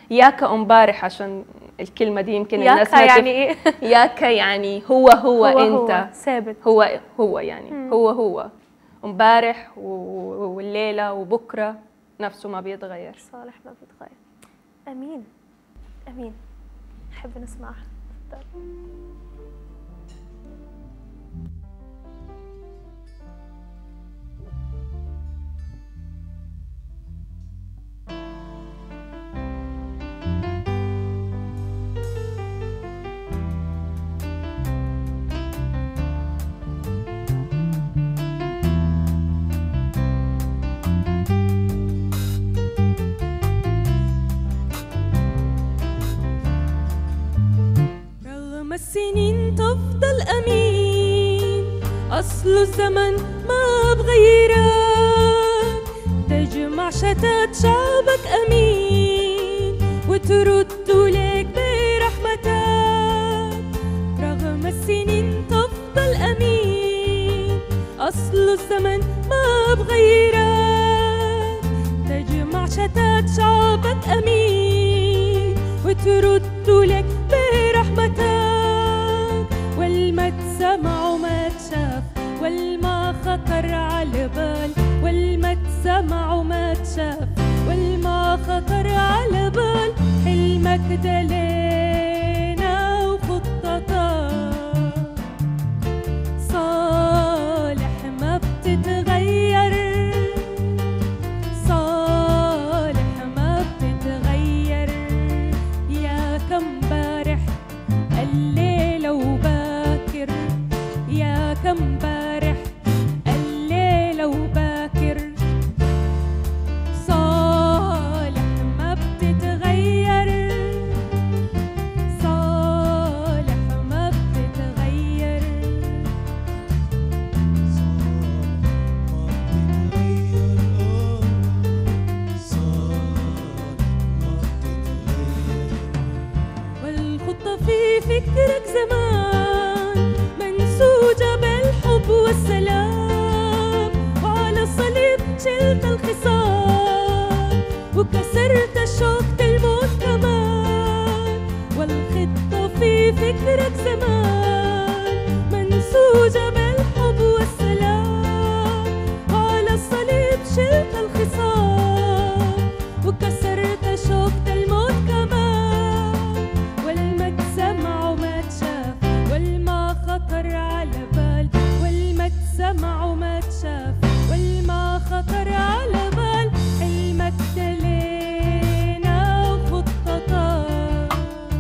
ياك امبارح عشان الكلمه دي يمكن الناس ياكا ما يعني تف- ايه ياك يعني هو هو, هو انت هو ثابت هو هو يعني هو هو امبارح و- والليله وبكره نفسه ما بيتغير صالح ما بيتغير امين امين نحب نسمعها اتفضل. رغم السنين تفضل أمين أصل الزمن ما بغيرك تجمع شتات شعبك أمين وترد لك برحمتك رغم السنين تفضل أمين أصل الزمن ما بغيرك تجمع شتات شعبك أمين وترد لك برحمتك والما تسمع وما تشاف والما خطر على بال والما تسمع وما تشاف والما خطر على بال حلمك دلينا وخطتك صالح ما بتتغير صالح ما بتتغير يا كم بارح الليلة وباكر يا كم بارح الليلة وباكر صالح ما بتتغير صالح ما بتتغير والخطة في فكرك زمان منسوجة بالحب والسلام وعلى الصليب شلت الخصام وكسرت شوكة الموت كمان والخطة في فكرك زمان منسوجة بالحب والسلام وعلى الصليب شلت الخصام وكسرت شوكة الموت كمان والما تسمع وما تشاف والما خطر على بال والما تسمع وما تشاف والما خطر على بال حلمك دلينا وخطتك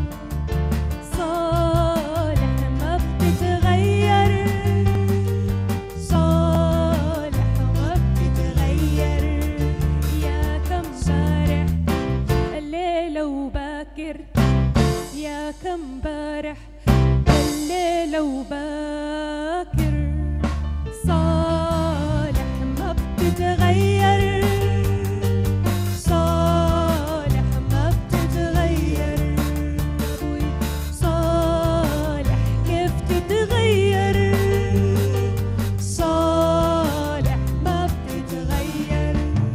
صالح ما بتتغير صالح ما بتتغير يا كم بارح الليلة وباكر يا كم بارح الليلة وباكر صالح ما بتتغير صالح ما بتتغير أبوي صالح كيف تتغير صالح ما بتتغير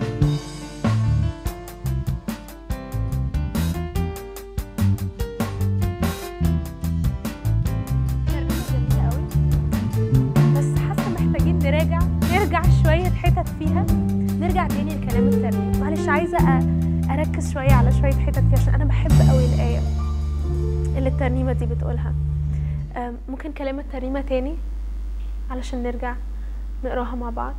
ترنيمة جميلة قوي بس حاسة محتاجين نراجع نرجع شوية حتت فيها نرجع تاني لكلام الترنيمة معلش عايزة أ- أركز شوية على شوية حتت فيها عشان أنا بحب قوي الآية اللي الترنيمة دي بتقولها أم، ممكن كلام الترنيمة تاني علشان نرجع نقراها مع بعض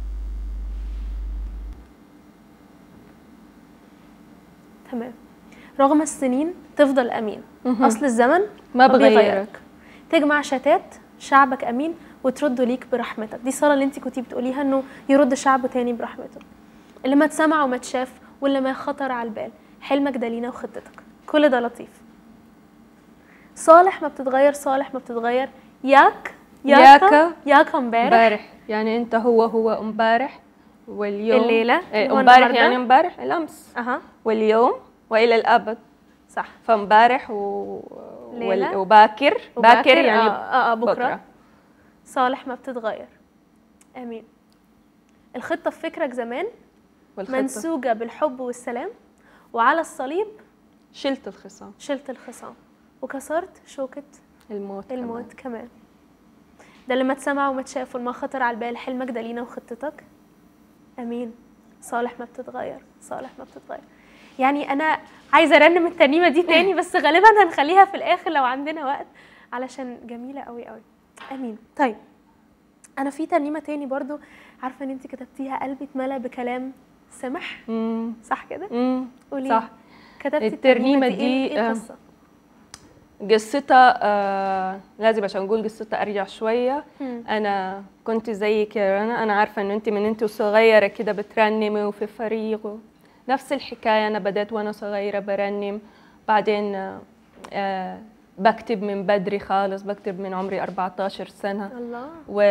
تمام رغم السنين تفضل أمين أصل الزمن ما بيغيرك. بغيرك تجمع شتات شعبك امين وترده ليك برحمتك دي الصلاه اللي انت كنتي بتقوليها انه يرد شعبه تاني برحمته اللي ما اتسمع وما اتشاف واللي ما خطر على البال حلمك ده لينا وخطتك كل ده لطيف صالح ما بتتغير صالح ما بتتغير ياك ياك ياك امبارح امبارح يعني انت هو هو امبارح واليوم الليلة إيه، هو امبارح النهاردة. يعني امبارح الامس اها واليوم والى الابد صح فامبارح و... ليلة. وال... وباكر باكر يعني آه, آه, آه بكرة. بكرة. بكرة صالح ما بتتغير امين الخطه في فكرك زمان والخطة منسوجة بالحب والسلام وعلى الصليب شلت الخصام شلت الخصام وكسرت شوكة الموت كمان. الموت كمان ده اللي ما اتسمع وما اتشاف وما خطر على البال حلمك ده لينا وخطتك امين صالح ما بتتغير صالح ما بتتغير يعني انا عايزه ارنم الترنيمه دي تاني بس غالبا هنخليها في الاخر لو عندنا وقت علشان جميله قوي قوي امين طيب انا في ترنيمه تاني برضو عارفه ان انت كتبتيها قلبي اتملى بكلام سمح مم. صح كده مم. قولي صح كتبتي الترنيمة الترنيمه دي ايه دي، إيه آه، القصه قصتها آه لازم عشان نقول قصتها ارجع شويه مم. انا كنت زيك يا رنا انا عارفه ان انت من انت صغيره كده بترنمي وفي فريق و... نفس الحكايه انا بدات وانا صغيره برنم بعدين آه آه بكتب من بدري خالص بكتب من عمري 14 سنه الله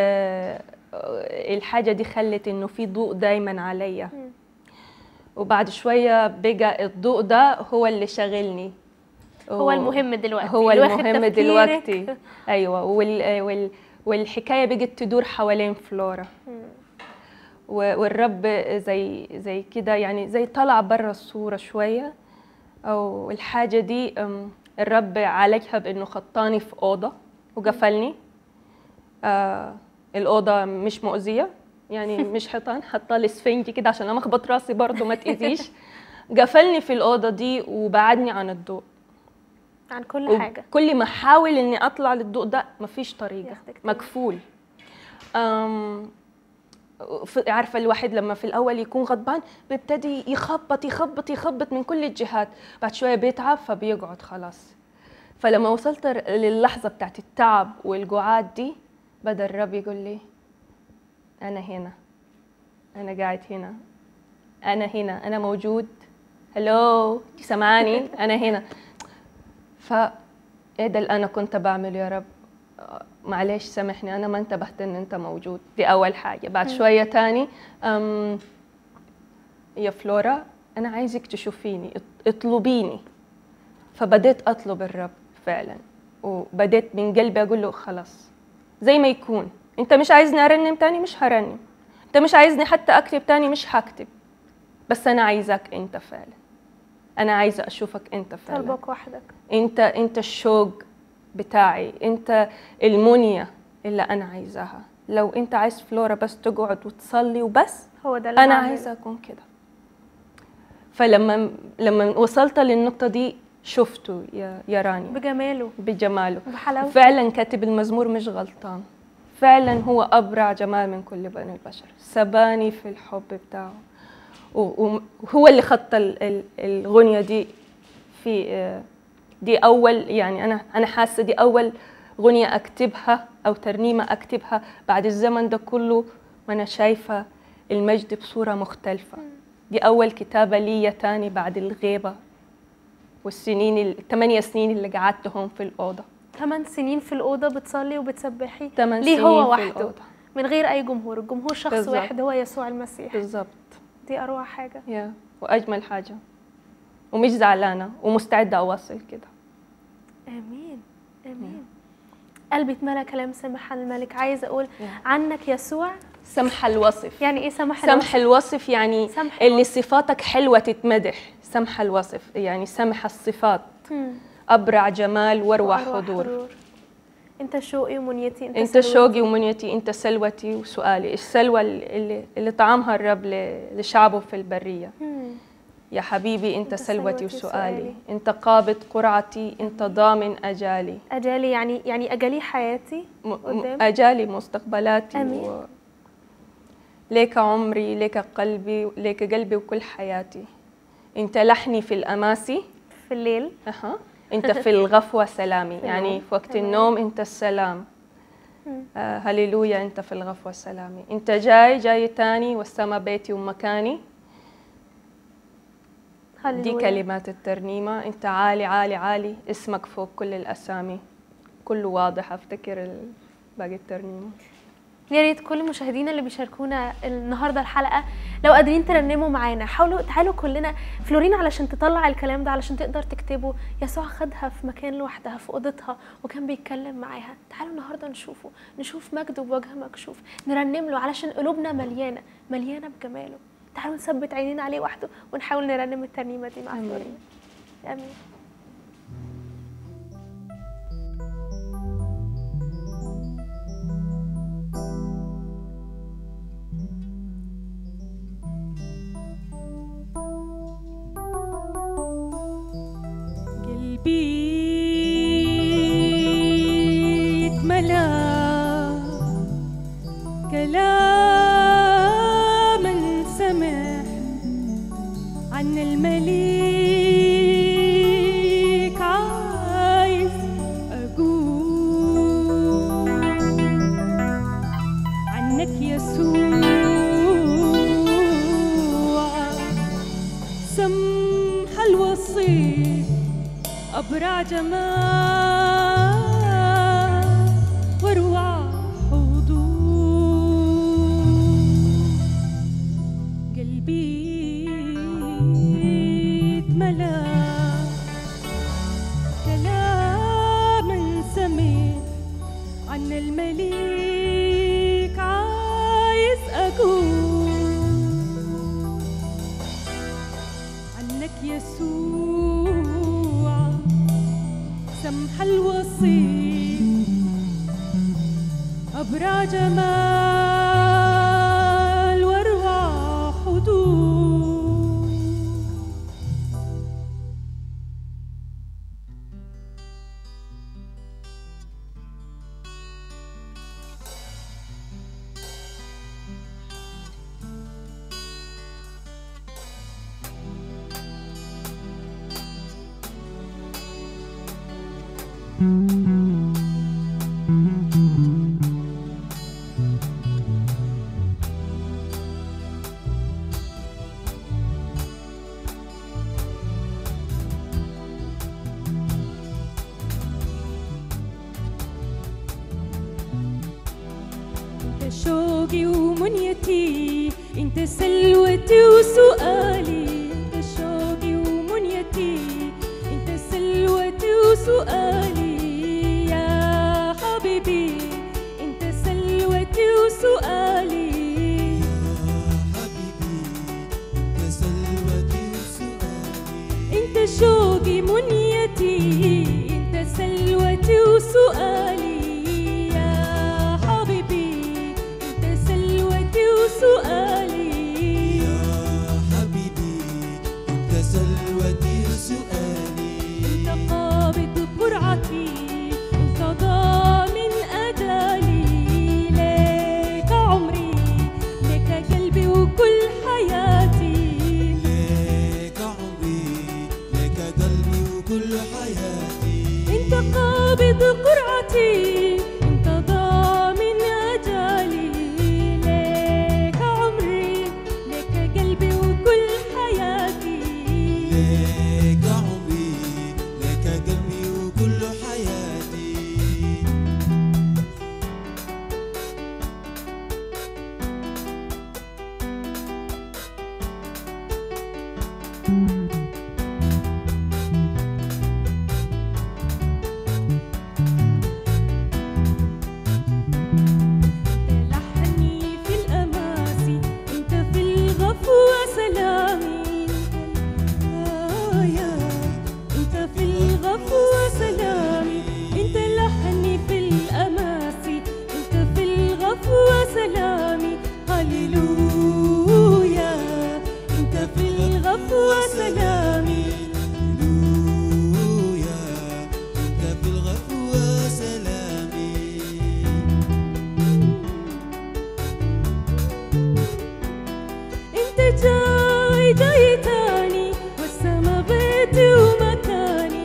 والحاجه دي خلت انه في ضوء دايما عليا مم. وبعد شويه بقى الضوء ده هو اللي شاغلني هو و- المهم دلوقتي هو اللي واخد المهم تفكيرك. دلوقتي ايوه وال وال والحكايه بقت تدور حوالين فلورا مم. و- والرب زي زي كده يعني زي طلع برا الصوره شويه او الحاجه دي أم، الرب عالجها بانه خطاني في اوضه وقفلني آه الاوضه مش مؤذيه يعني مش حيطان حطالي سفنجي كده عشان لما اخبط راسي برضه ما تاذيش قفلني في الاوضه دي وبعدني عن الضوء عن كل حاجه كل ما احاول اني اطلع للضوء ده مفيش طريقه ياخدك تاني. مكفول أم ف- عارفه الواحد لما في الاول يكون غضبان بيبتدي يخبط يخبط يخبط من كل الجهات بعد شويه بيتعب فبيقعد خلاص فلما وصلت ر- للحظه بتاعت التعب والقعاد دي بدا الرب يقول لي انا هنا انا قاعد هنا انا هنا انا موجود هلو سامعاني انا هنا ف ايه ده اللي انا كنت بعمله يا رب آه، معلش سامحني انا ما انتبهت ان انت موجود دي اول حاجه بعد شويه تاني أم يا فلورا انا عايزك تشوفيني اط- اطلبيني فبديت اطلب الرب فعلا وبديت من قلبي اقول له خلاص زي ما يكون انت مش عايزني ارنم تاني مش هرنم انت مش عايزني حتى اكتب تاني مش هكتب بس انا عايزك انت فعلا انا عايزه اشوفك انت فعلا طلبك وحدك انت انت الشوق بتاعي انت المنية اللي انا عايزاها لو انت عايز فلورا بس تقعد وتصلي وبس هو ده اللي انا هعمله. عايزه اكون كده فلما لما وصلت للنقطه دي شفته يا يا رانيا بجماله بجماله بحلاوته فعلا كاتب المزمور مش غلطان فعلا هو أبرع جمال من كل بني البشر سباني في الحب بتاعه و- وهو اللي خط ال- ال- الغنية دي في آه، دي أول يعني أنا أنا حاسة دي أول غنية أكتبها أو ترنيمة أكتبها بعد الزمن ده كله وأنا شايفة المجد بصورة مختلفة دي أول كتابة لي تاني بعد الغيبة والسنين الثمانية سنين اللي قعدتهم في الأوضة ثمان سنين في الأوضة بتصلي وبتسبحي ثمان ليه سنين هو في وحده الأوضة. من غير أي جمهور الجمهور شخص بالظبط. واحد هو يسوع المسيح بالظبط دي أروع حاجة يا وأجمل حاجة ومش زعلانة ومستعدة أواصل كده آمين آمين قلبي اتملى كلام سمح عن الملك عايزة أقول Yeah. عنك يسوع سمح الوصف يعني إيه سمح سمح الوصف يعني سمح اللي الوصف. صفاتك حلوة تتمدح سمح الوصف يعني سمح الصفات مم. أبرع جمال وأروع وأروع حضور أنت شوقي ومنيتي أنت, انت سلوتي. شوقي ومنيتي انت سلوتي وسؤالي السلوى اللي, اللي طعمها الرب ل- لشعبه في البريه مم. يا حبيبي انت, أنت سلوتي سلوتي وسؤالي وسؤالي. انت قابض قرعتي انت ضامن اجالي أجالي يعني يعني أجالي حياتي م- م- قدام. اجالي مستقبلاتي آمين. و... ليك عمري ليك قلبي ليك قلبي وكل حياتي انت لحني في الاماسي في الليل أها. انت في الغفوه سلامي في يعني النوم. في وقت تمام. النوم انت السلام مم. آه هللويا انت في الغفوه سلامي انت جاي جاي تاني والسما بيتي ومكاني دي هللويا. كلمات الترنيمه انت عالي عالي عالي اسمك فوق كل الاسامي كله واضح افتكر ال- باقي الترنيمه يا ريت كل مشاهدينا اللي بيشاركونا النهارده الحلقه لو قادرين ترنموا معانا حاولوا تعالوا كلنا فلورينا علشان تطلع الكلام ده علشان تقدر تكتبه يسوع خدها في مكان لوحدها في اوضتها وكان بيتكلم معاها تعالوا النهارده نشوفه نشوف مجده بوجه مكشوف نرنم له علشان قلوبنا مليانه مليانه بجماله تعالوا نثبت عينينا عليه وحده ونحاول نرنم الترنيمه دي مع آمين. فلورينا امين قلبي اتملى كلاما سمع عن المليك عايز أقول عنك يسوع سمح الوصي أبرع جمال واروع حضور قلبي اتملى كلاما سمع عن المليك عايز أقول عنك يسوع سمح الوصي أبرع جمال واروع حضور انت شوقي ومنيتي انت سلوتي وسؤالي انت شوقي ومنيتي انت سلوتي وسؤالي يا حبيبي انت سلوتي وسؤالي حبيبي انت سلوتي وسؤالي انت شوقي منيتي انت سلوتي وسؤالي يا حبيبي انت سلوتي وسؤالي يا حبيبي انت سلوتي وسؤالي انت قابض برعتي انت ضامن اجالي لك عمري لك قلبي وكل حياتي لك عمري لك قلبي وكل حياتي انت قابض قرعتي انت ضامن اجالي لك عمري لك قلبي وكل حياتي لك عمري لك قلبي وكل حياتي لحني في الأماسي أنت في الغفوة سلامي آه يا أنت في الغفوة سلامي أنت لحني في الأماسي أنت في الغفوة سلامي هللويا أنت في الغفوة سلامي هللويا انت في الغفوة سلامي انت جاي جاي تاني والسما بيتي ومكاني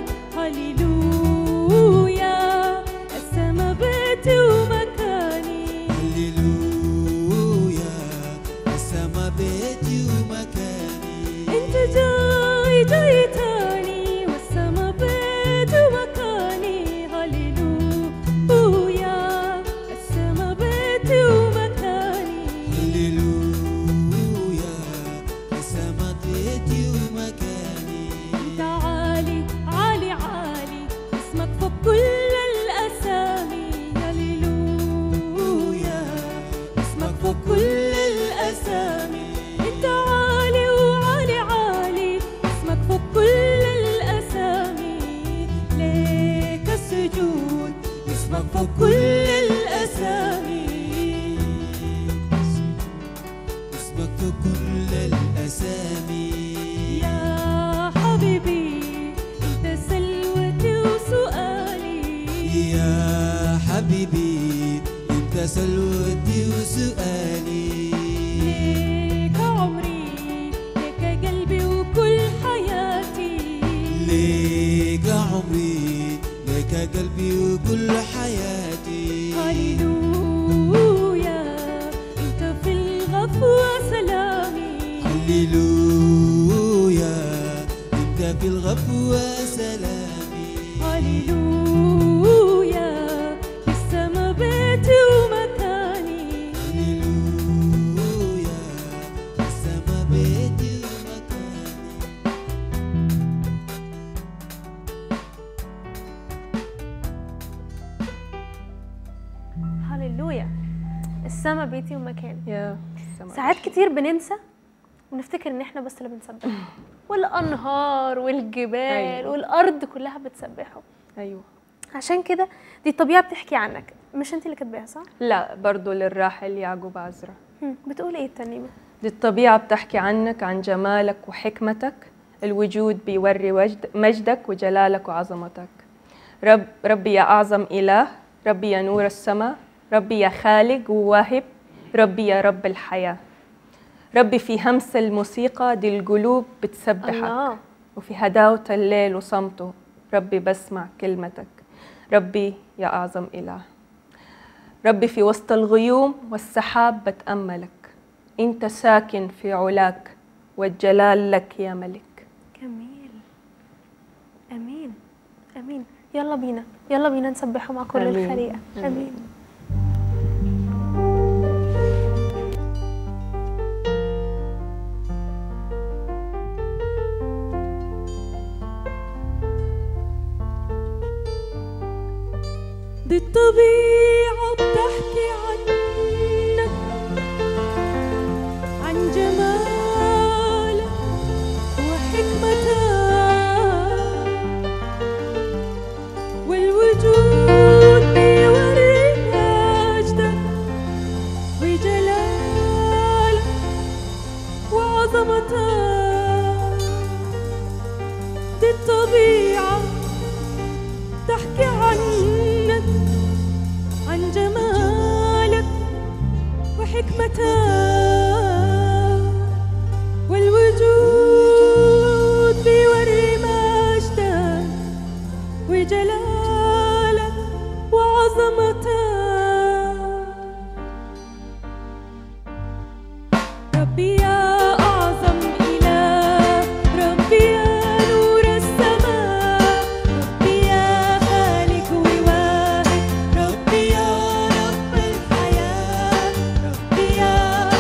هللويا السما بيتي ومكاني هللويا السما بيتي ومكاني انت جاي جاي تاني والسما بيتي ومكاني هللويا السما بيتي ومكاني هللويا السما بيتي ومكاني انت عالي عالي عالي اسمك فوق كل الاسامي هللويا اسمك فوق كل الاسامي انت عالي وعالي عالي اسمك فوق كل سلوتي وسؤالي ليك عمري ليك قلبي وكل حياتي ليك عمري ليك قلبي وكل حياتي هللويا انت في الغفوة سلامي هللويا انت في الغفوة سلامي هللويا في السما بيتي ومكاني هللويا السما بيتي ومكاني هللويا السما بيتي ومكاني يا السماء. ساعات كتير بننسى ونفتكر ان احنا بس اللي بنسبح والانهار والجبال أيوة. والارض كلها بتسبحه ايوه عشان كده دي الطبيعه بتحكي عنك مش انت اللي كاتباها صح لا برضو للراحل يعقوب عزرا هم، بتقول ايه الترنيمه دي الطبيعة بتحكي عنك عن جمالك وحكمتك الوجود بيوري وجد مجدك وجلالك وعظمتك رب ربي يا أعظم إله ربي يا نور السماء ربي يا خالق وواهب ربي يا رب الحياة ربي في همس الموسيقى دي القلوب بتسبحك الله وفي هداوة الليل وصمته ربي بسمع كلمتك ربي يا أعظم إله ربي في وسط الغيوم والسحاب بتأملك أنت ساكن في علاك والجلال لك يا ملك جميل امين امين يلا بينا يلا بينا نسبحه مع كل آمين. الخليقه آمين. امين دي الطبيعة بتحكي عنك عن جمالك وحكمتك والوجود بيوري مجدك وجلالك وعظمتك دي الطبيعة تحكي عنك عن جمالك وحكمتك والوجود بيوري مجدك وجلالك وعظمتك ربي يا أعظم إله ربي يا نور السماء ربي يا خالق وواهب ربي يا رب الحياة ربي يا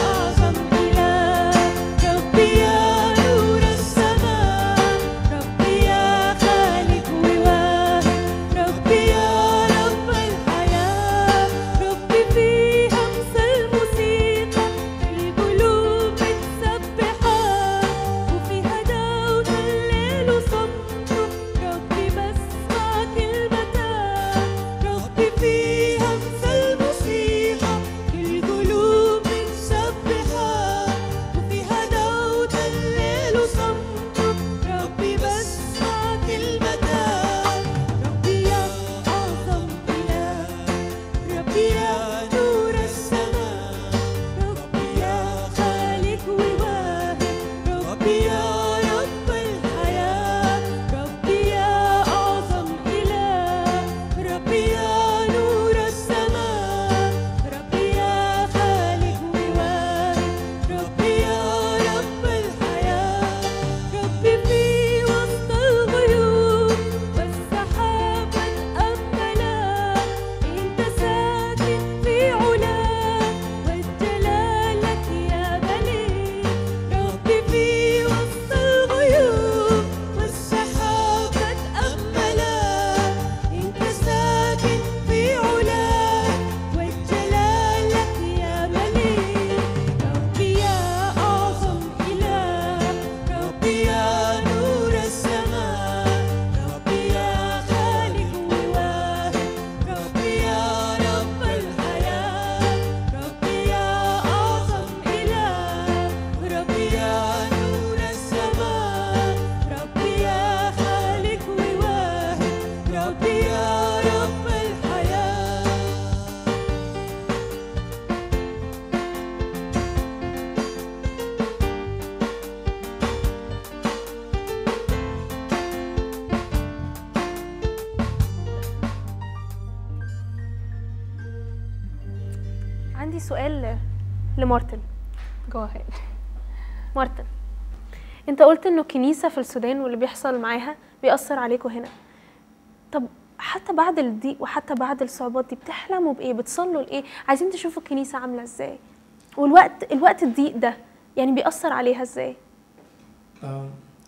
سؤال ل- لمارتن جو ahead. مارتن انت قلت انه الكنيسه في السودان واللي بيحصل معاها بيأثر عليكم هنا طب حتى بعد الضيق وحتى بعد الصعوبات دي بتحلموا بايه بتصلوا لايه عايزين تشوفوا الكنيسه عامله ازاي والوقت الوقت الضيق ده يعني بيأثر عليها ازاي آه،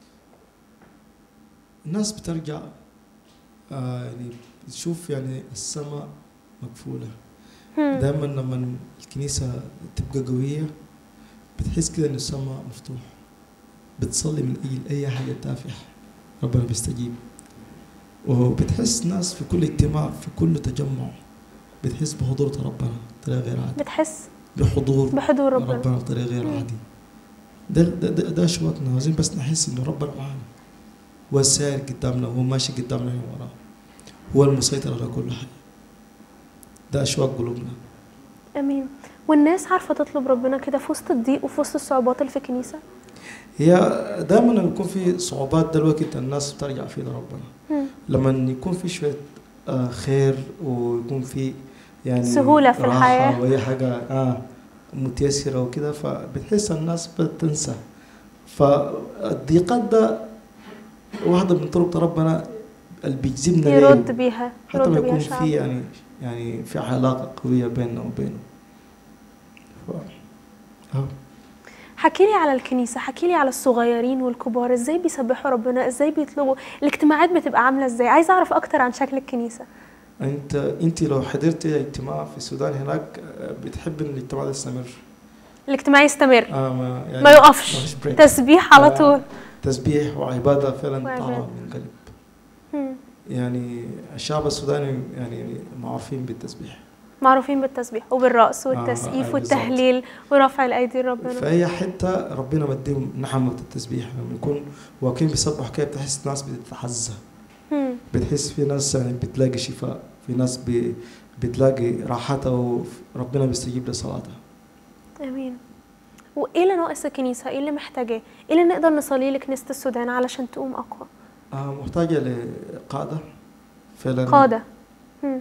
الناس بترجع آه، يعني بتشوف يعني السماء مقفولة هم. دائما لما الكنيسة تبقى قوية بتحس كده إن السماء مفتوح بتصلي من أجل أي حاجة تافهة ربنا بيستجيب وبتحس ناس في كل اجتماع في كل تجمع بتحس بحضور ربنا بطريقة غير عادية بتحس بحضور بحضور ربنا ربنا بطريقة غير مم. عادية ده ده ده, ده أشواقنا عاوزين بس نحس إنه ربنا معانا هو السائر قدامنا هو ماشي قدامنا هنا وراه هو المسيطر على كل حاجة ده أشواق قلوبنا امين والناس عارفه تطلب ربنا كده في وسط الضيق وفي وسط الصعوبات اللي في الكنيسه هي دائما لما يكون في صعوبات ده الوقت الناس بترجع فيه لربنا هم. لما يكون في شوية آه، خير ويكون في يعني سهولة في راحة الحياة. وأي حاجة آه متيسرة وكده فبتحس الناس بتنسى فالضيقات ده واحدة من طرق ربنا اللي بيجذبنا ليه. يرد بيها حتى يرد ما بيها يكون شعب في يعني يعني في علاقة قوية بيننا وبينه ف... أهو. حكيلي على الكنيسة حكيلي على الصغيرين والكبار ازاي بيسبحوا ربنا ازاي بيطلبوا الاجتماعات بتبقى عاملة ازاي عايزة اعرف اكتر عن شكل الكنيسة انت انت لو حضرت اجتماع في السودان هناك آه، بتحب ان الاجتماع ده يستمر الاجتماع يستمر آه ما يعني ما يقفش. مفيش break. تسبيح على آه. طول تسبيح وعبادة فعلا وعبادة. طالعة من قلب مم. يعني الشعب السوداني يعني معروفين بالتسبيح معروفين بالتسبيح وبالرقص آه، والتسقيف بالظبط. والتهليل ورفع الايدي لربنا في اي حته ربنا مديهم نعمه التسبيح لما يكون واقفين بيسبحوا كده بتحس الناس بتتعزى مم. بتحس في ناس يعني بتلاقي شفاء في ناس بي بتلاقي راحتها وربنا بيستجيب لصلاتها امين وايه اللي ناقص الكنيسة ايه اللي محتاجاه ايه اللي نقدر نصليه لكنيسة السودان علشان تقوم اقوى آه محتاجة لقادة فعلا قادة مم.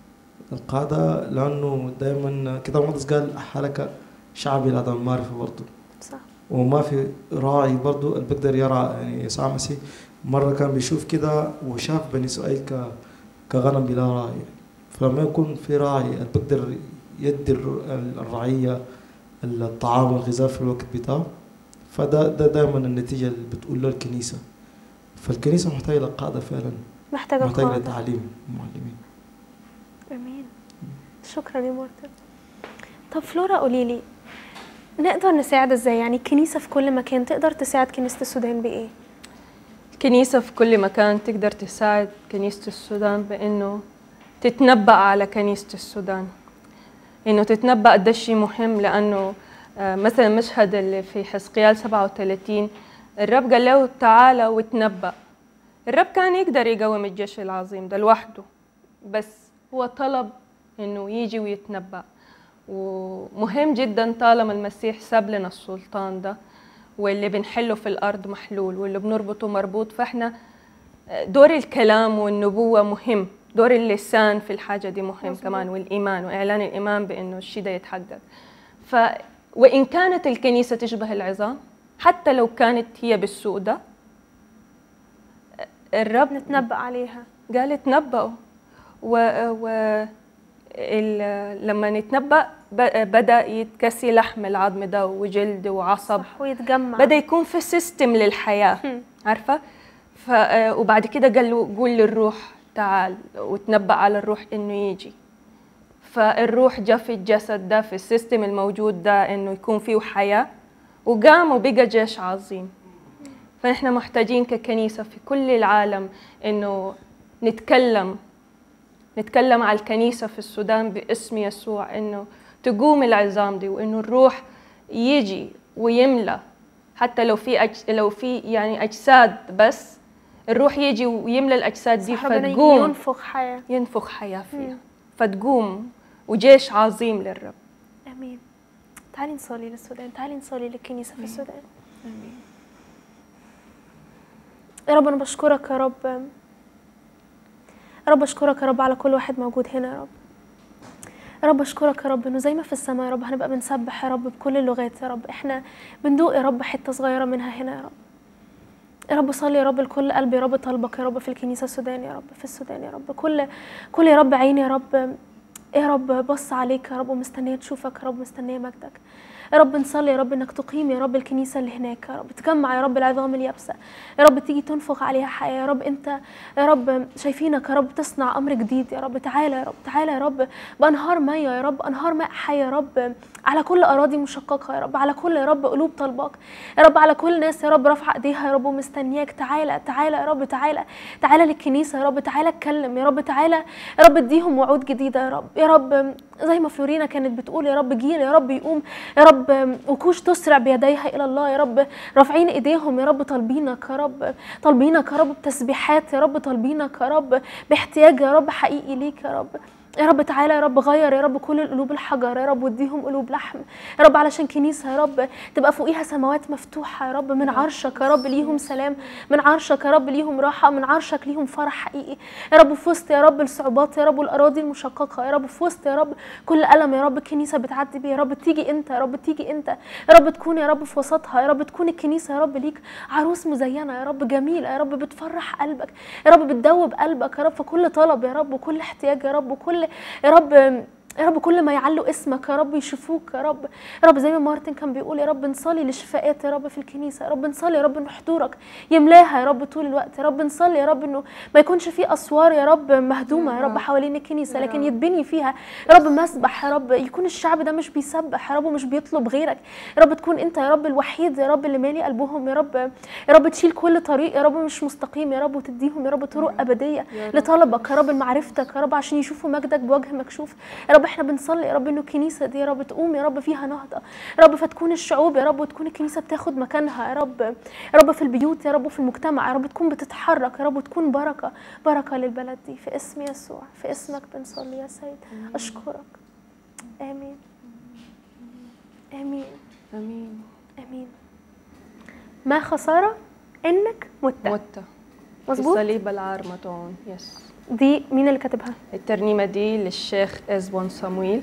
القادة لأنه دائما كده المقدس قال حركة شعبي لدى المعرفة برضه صح وما في راعي برضو اللي بيقدر يرعى يعني يسوع المسيح مرة كان بيشوف كده وشاف بني إسرائيل ك كغنم بلا راعي فلما يكون في راعي اللي بيقدر يدي الر- الرعية الطعام والغذاء في الوقت بتاعه فده ده دائما النتيجة اللي بتقول له الكنيسة فالكنيسة محتاجة لقادة فعلا محتاجة محتاجة قادة لتعليم معلمين امين شكرا يا مارتن طب فلورا قولي لي نقدر نساعد ازاي يعني الكنيسه في كل مكان تقدر تساعد كنيسه السودان بايه الكنيسة في كل مكان تقدر تساعد كنيسة السودان بإنه تتنبأ على كنيسة السودان إنه تتنبأ ده شيء مهم لأنه آه، مثلا المشهد اللي في حزقيال 37 الرب قال له تعالى وتنبأ الرب كان يقدر يقوم الجيش العظيم ده لوحده بس هو طلب إنه يجي ويتنبأ ومهم جدا طالما المسيح ساب لنا السلطان ده واللي بنحله في الأرض محلول واللي بنربطه مربوط فإحنا دور الكلام والنبوة مهم دور اللسان في الحاجة دي مهم مظبوط. كمان والإيمان وإعلان الإيمان بأنه الشيء ده يتحقق ف وإن كانت الكنيسة تشبه العظام حتى لو كانت هي بالسوء ده الرب نتنبأ عليها قال تنبأوا و, و ال... لما نتنبأ ب- بدأ يتكسي لحم العظم ده وجلد وعصب صح ويتجمع بدا يكون في سيستم للحياه هم. عارفه ف آه، وبعد كده قال له قول للروح تعال وتنبأ على الروح انه يجي فالروح جاء في الجسد ده في السيستم الموجود ده انه يكون فيه حياه وقام وبقى جيش عظيم فنحن محتاجين ككنيسه في كل العالم انه نتكلم نتكلم على الكنيسه في السودان باسم يسوع انه تقوم العظام دي وانه الروح يجي ويملى حتى لو في أج... لو في يعني اجساد بس الروح يجي ويملى الاجساد دي صح ربنا يجي فتقوم ينفخ حياه ينفخ حياه فيها مم. فتقوم وجيش عظيم للرب امين تعالي نصلي للسودان تعالي نصلي للكنيسه في السودان يا رب انا بشكرك يا رب يا رب اشكرك يا رب على كل واحد موجود هنا يا رب يا رب اشكرك يا رب انه زي ما في السماء يا رب هنبقى بنسبح يا رب بكل اللغات يا رب احنا بندوق يا رب حته صغيره منها هنا يا رب يا رب صلي يا رب لكل قلب يا رب طلبك يا رب في الكنيسه السودان يا رب في السودان يا رب كل كل يا رب عين يا رب يا رب بص عليك يا رب ومستنيه تشوفك يا رب مستنيه مجدك يا رب نصلي يا رب انك تقيم يا رب الكنيسه اللي هناك يا رب تجمع يا رب العظام اليابسه يا رب تيجي تنفخ عليها حياه يا رب انت يا رب شايفينك يا رب تصنع امر جديد يا رب تعالى يا رب تعالى يا رب بانهار ميه يا رب انهار ماء حي يا رب على كل اراضي مشققه يا رب على كل يا رب قلوب طلباك يا رب على كل ناس يا رب رافعه ايديها يا رب ومستنياك تعالى تعالى يا رب تعالى تعالى للكنيسه يا رب تعالى اتكلم يا رب تعالى يا رب اديهم وعود جديده يا رب يا رب زي ما فلورينا كانت بتقول يا رب جيل يا رب يقوم يا رب وكوش تسرع بيديها الى الله يا رب رافعين ايديهم يا رب طالبينك يا رب طالبينك يا رب بتسبيحات يا رب طالبينك يا رب باحتياج يا رب حقيقي ليك يا رب يا رب تعالى يا رب غير يا رب كل القلوب الحجر يا رب واديهم قلوب لحم يا رب علشان كنيسه يا رب تبقى فوقيها سماوات مفتوحه يا رب من عرشك يا رب ليهم سلام من عرشك يا رب ليهم راحه من عرشك ليهم فرح حقيقي يا رب في وسط يا رب الصعوبات يا رب والاراضي المشققه يا رب في وسط يا رب كل الم يا رب الكنيسه بتعدي بيه يا رب تيجي انت يا رب تيجي انت يا رب تكون يا رب في وسطها يا رب تكون الكنيسه يا رب ليك عروس مزينه يا رب جميله يا رب بتفرح قلبك يا رب بتدوب قلبك يا رب في كل طلب يا رب وكل احتياج يا رب وكل يا رب يا رب كل ما يعلوا اسمك يا رب يشوفوك يا رب يا رب زي ما مارتن كان بيقول يا رب نصلي للشفاءات يا رب في الكنيسه يا رب نصلي يا رب ان حضورك يملاها يا رب طول الوقت يا رب نصلي يا رب انه ما يكونش في اسوار يا رب مهدومه يا رب حوالين الكنيسه لكن يتبني فيها يا رب مسبح يا رب يكون الشعب ده مش بيسبح يا رب ومش بيطلب غيرك يا رب تكون انت يا رب الوحيد يا رب اللي مالي قلبهم يا رب يا رب تشيل كل طريق يا رب مش مستقيم يا رب وتديهم يا رب طرق ابديه لطلبك يا رب لمعرفتك يا رب عشان يشوفوا مجدك بوجه مكشوف يا رب احنا بنصلي يا رب انه الكنيسه دي يا رب تقوم يا رب فيها نهضه يا رب فتكون الشعوب يا رب وتكون الكنيسه بتاخد مكانها يا رب يا رب في البيوت يا رب وفي المجتمع يا رب تكون بتتحرك يا رب وتكون بركه بركه للبلد دي في اسم يسوع في اسمك بنصلي يا سيد اشكرك امين امين امين امين ما خساره انك مت مت مظبوط الصليب العار مطعون يس دي مين اللي كاتبها الترنيمة دي للشيخ إزبون صمويل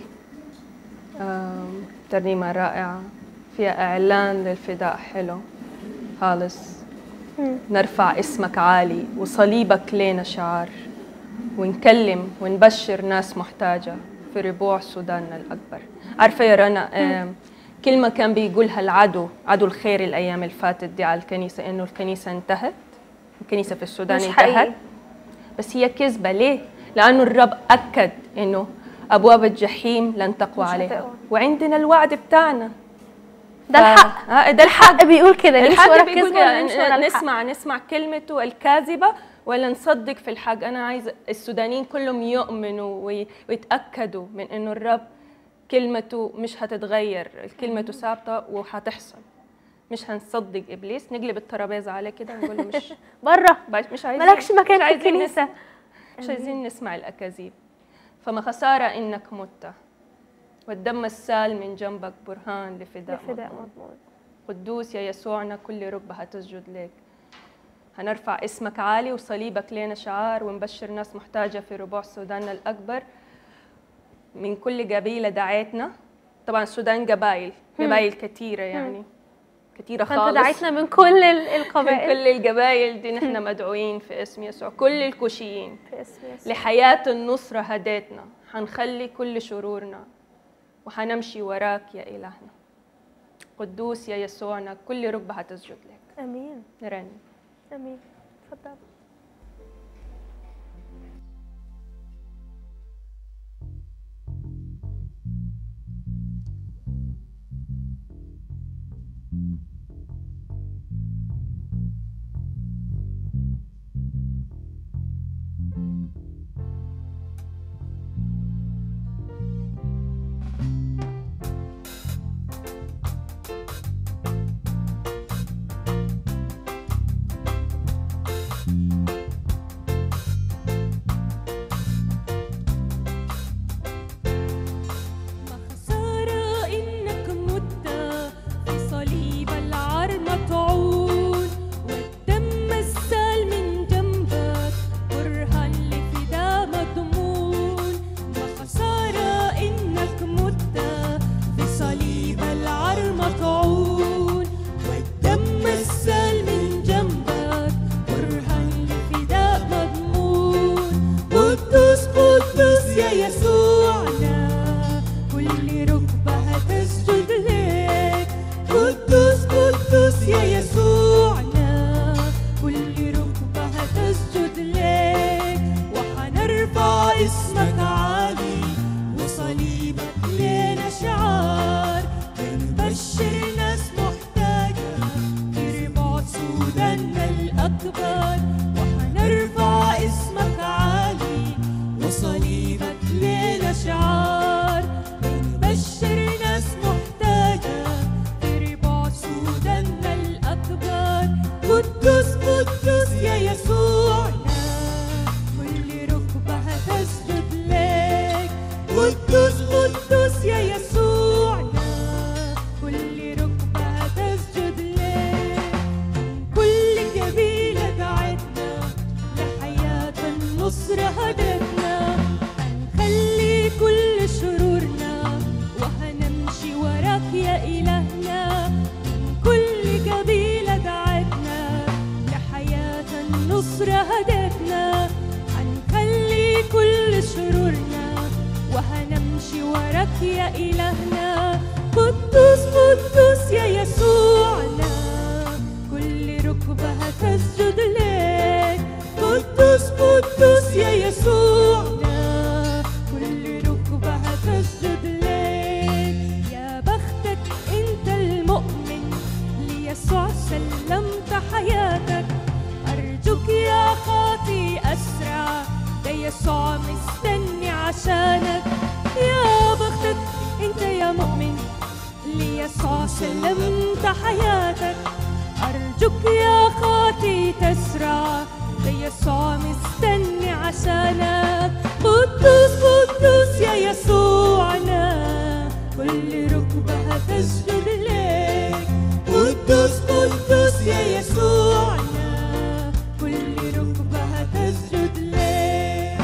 آم، ترنيمة رائعة فيها إعلان للفداء حلو خالص مم. نرفع اسمك عالي وصليبك لينا شعار ونكلم ونبشر ناس محتاجة في ربوع سوداننا الأكبر عارفة يا رنا آم، كلمة كان بيقولها العدو عدو الخير الأيام اللي فاتت دي على الكنيسة إنه الكنيسة انتهت الكنيسة في السودان مش انتهت حقيقي. بس هي كذبة ليه؟ لأنه الرب أكد إنه أبواب الجحيم لن تقوى مش عليها هتقوى. وعندنا الوعد بتاعنا ده ف- الحق آه، ده الحق الحق بيقول كده نمشي ورا الحق الكذبه بيقول ولا نمشي ورا الحق نسمع نسمع كلمته الكاذبة ولا نصدق في الحق أنا عايز السودانيين كلهم يؤمنوا وي- ويتأكدوا من إنه الرب كلمته مش هتتغير كلمته ثابتة وهتحصل مش هنصدق إبليس نقلب الترابيزة عليه كده نقول له مش بره باش- مش عايزين مالكش مكان مش في عايزين الكنيسه نسمع مش عايزين نسمع الأكاذيب فما خسارة إنك مت والدم السال من جنبك برهان لفداء لفداء مضمون. مضمون قدوس يا يسوعنا كل ركبة هتسجد لك هنرفع اسمك عالي وصليبك لنا شعار ونبشر ناس محتاجة في ربوع سوداننا الأكبر من كل قبيلة دعيتنا طبعا السودان قبائل قبائل كثيرة يعني كثيرة فانت خالص دعيتنا من كل ال- من القبائل كل القبائل دي نحن مدعوين في اسم يسوع كل الكوشيين في اسم يسوع لحياة النصرة هديتنا حنخلي كل شرورنا وحنمشي وراك يا إلهنا قدوس يا يسوعنا كل ركبة هتسجد لك امين نرنم امين اتفضل Thank الأكبر وحنرفع اسمك عالي وصليبك ليلة شعار بنبشر ناس محتاجة في رباع سوداننا الأكبر قدوس قدوس يا يسوعنا كل ركبة هتسجد لك قدوس قدوس يا يسوعنا كل ركبة هتسجد لك كل قبيلة دعتنا لحياة النصر هدتنا هنخلي كل شرورنا وهنمشي وراك يا إلهنا كل قبيلة دعتنا لحياة النصر هدتنا هنخلي كل شرورنا وهنمشي وراك يا إلهنا قدوس قدوس يا يسوعنا كل ركبة هتسجد لك قدوس قدوس يا يسوعنا كل ركبة هتسجد لك يا بختك انت المؤمن ليسوع سلمت حياتك أرجوك يا خاطي أسرع ده يسوع مستني عشانك يا بختك انت يا مؤمن ليسوع سلمت حياتك أرجوك يا خاطي تسرع ده يسوع مستني عشانك قدوس قدوس يا يسوعنا كل ركبة هتسجد لك قدوس قدوس يا يسوعنا كل ركبة هتسجد لك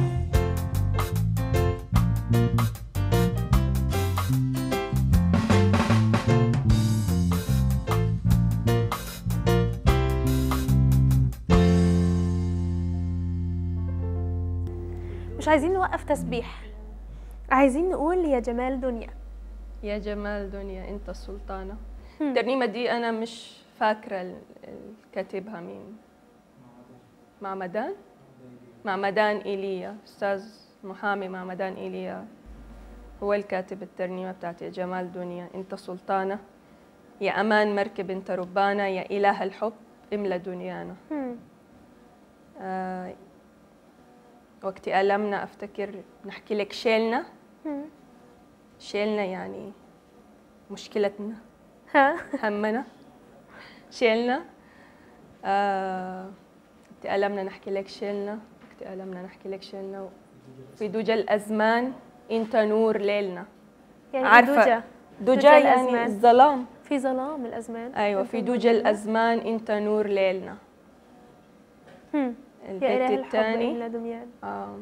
مش عايزين نوقف تسبيح عايزين نقول يا جمال دنيا يا جمال دنيا انت السلطانه هم. الترنيمه دي انا مش فاكره ال- ال- كاتبها مين معمدان معمدان ايليا استاذ محامي معمدان ايليا هو الكاتب الترنيمه بتاعت يا جمال دنيا انت سلطانه يا امان مركب انت ربانه يا اله الحب املى دنيانا هم. آه وقت ألمنا أفتكر نحكي لك شيلنا هم. شيلنا يعني مشكلتنا ها همنا شيلنا آه تألمنا نحكي لك شيلنا تألمنا نحكي لك شيلنا في دجى الأزمان أنت نور ليلنا يعني عارفة دجى دجى دجى يعني الأزمان. الظلام في ظلام الازمان أيوة أنت في نور دجى ليلنا. الأزمان أنت نور ليلنا هم. يا البيت اله الحب الثاني املا دميان آه.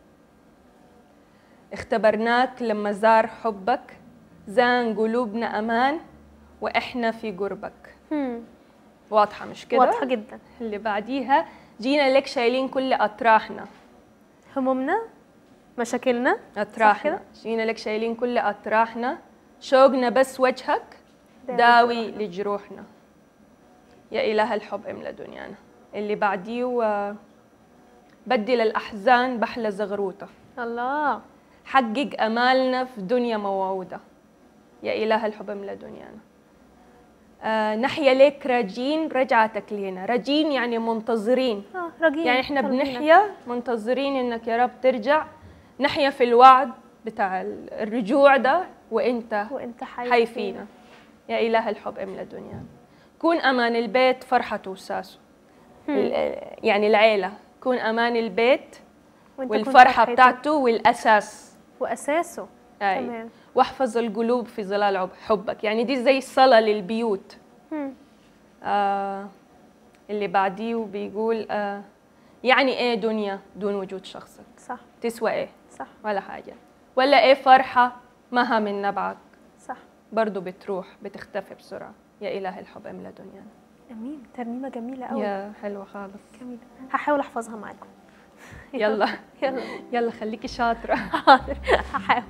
اختبرناك لما زار حبك زان قلوبنا أمان وإحنا في قربك هم. واضحة مش كده؟ واضحه جدا اللي بعديها جينا لك شايلين كل أطراحنا همومنا مشاكلنا أطراحنا كده؟ جينا لك شايلين كل أطراحنا شوقنا بس وجهك داوي لجروحنا يا إله الحب املى دنيانا اللي بعديه آه، بدل الأحزان بحلى زغروطة الله حقق أمالنا في دنيا موعودة يا إله الحب املى دنيانا آه نحيا لك راجين رجعتك لينا راجين يعني منتظرين اه رجيم يعني احنا طالبينك. بنحيا منتظرين انك يا رب ترجع نحيا في الوعد بتاع الرجوع ده وانت وانت حي, حي فينا يا اله الحب املى دنيانا كون امان البيت فرحته وساسه ال- يعني العيله كون امان البيت وانت كنت والفرحه فرحته. بتاعته والاساس واساسه أي. تمام واحفظ القلوب في ظلال عب- حبك يعني دي زي الصلاه للبيوت هم. آه اللي بعديه بيقول آه يعني ايه دنيا دون وجود شخصك صح تسوى ايه صح ولا حاجة ولا ايه فرحة مها من نبعك صح برضو بتروح بتختفي بسرعة يا إله الحب املى دنيانا امين ترنيمه جميله قوي يا حلوة خالص جميله هحاول احفظها معاكم يلا يلا يلا خليكي شاطرة حاضر هحاول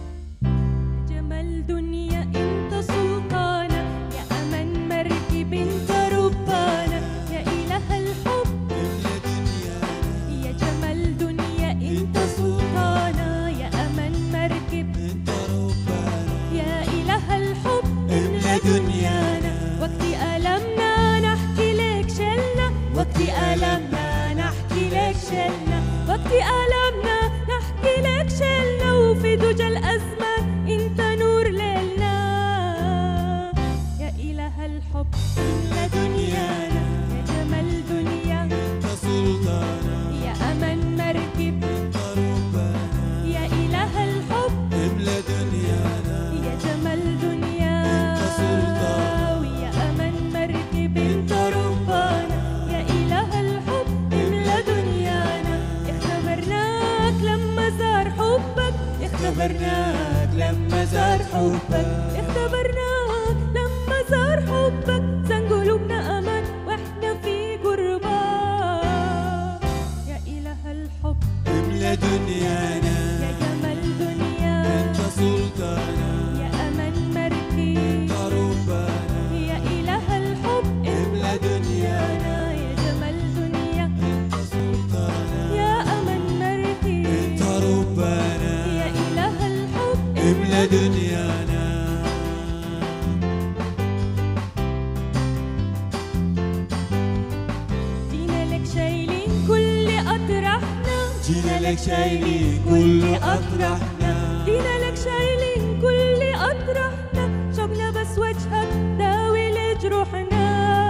جمال دنيا انت سلطانة يا امان مركب انت اختبرناك لما زاد حبك اختبرناك لما زار حبك زان قلوبنا أمان وإحنا في قرباك يا إله الحب املى دنيانا يا جمال دنيا انت سلطانا يا أمان مركي انت ربنا يا إله الحب املى دنيانا يا جمال دنيا انت سلطانا يا أمان مركي انت ربنا يا إله الحب املى دنيانا جينا لك شايلين كل أطرحنا جينا لك شايلين كل أطرحنا جينا لك شايلين كل أطرحنا شوقنا بس وجهك داوي لجروحنا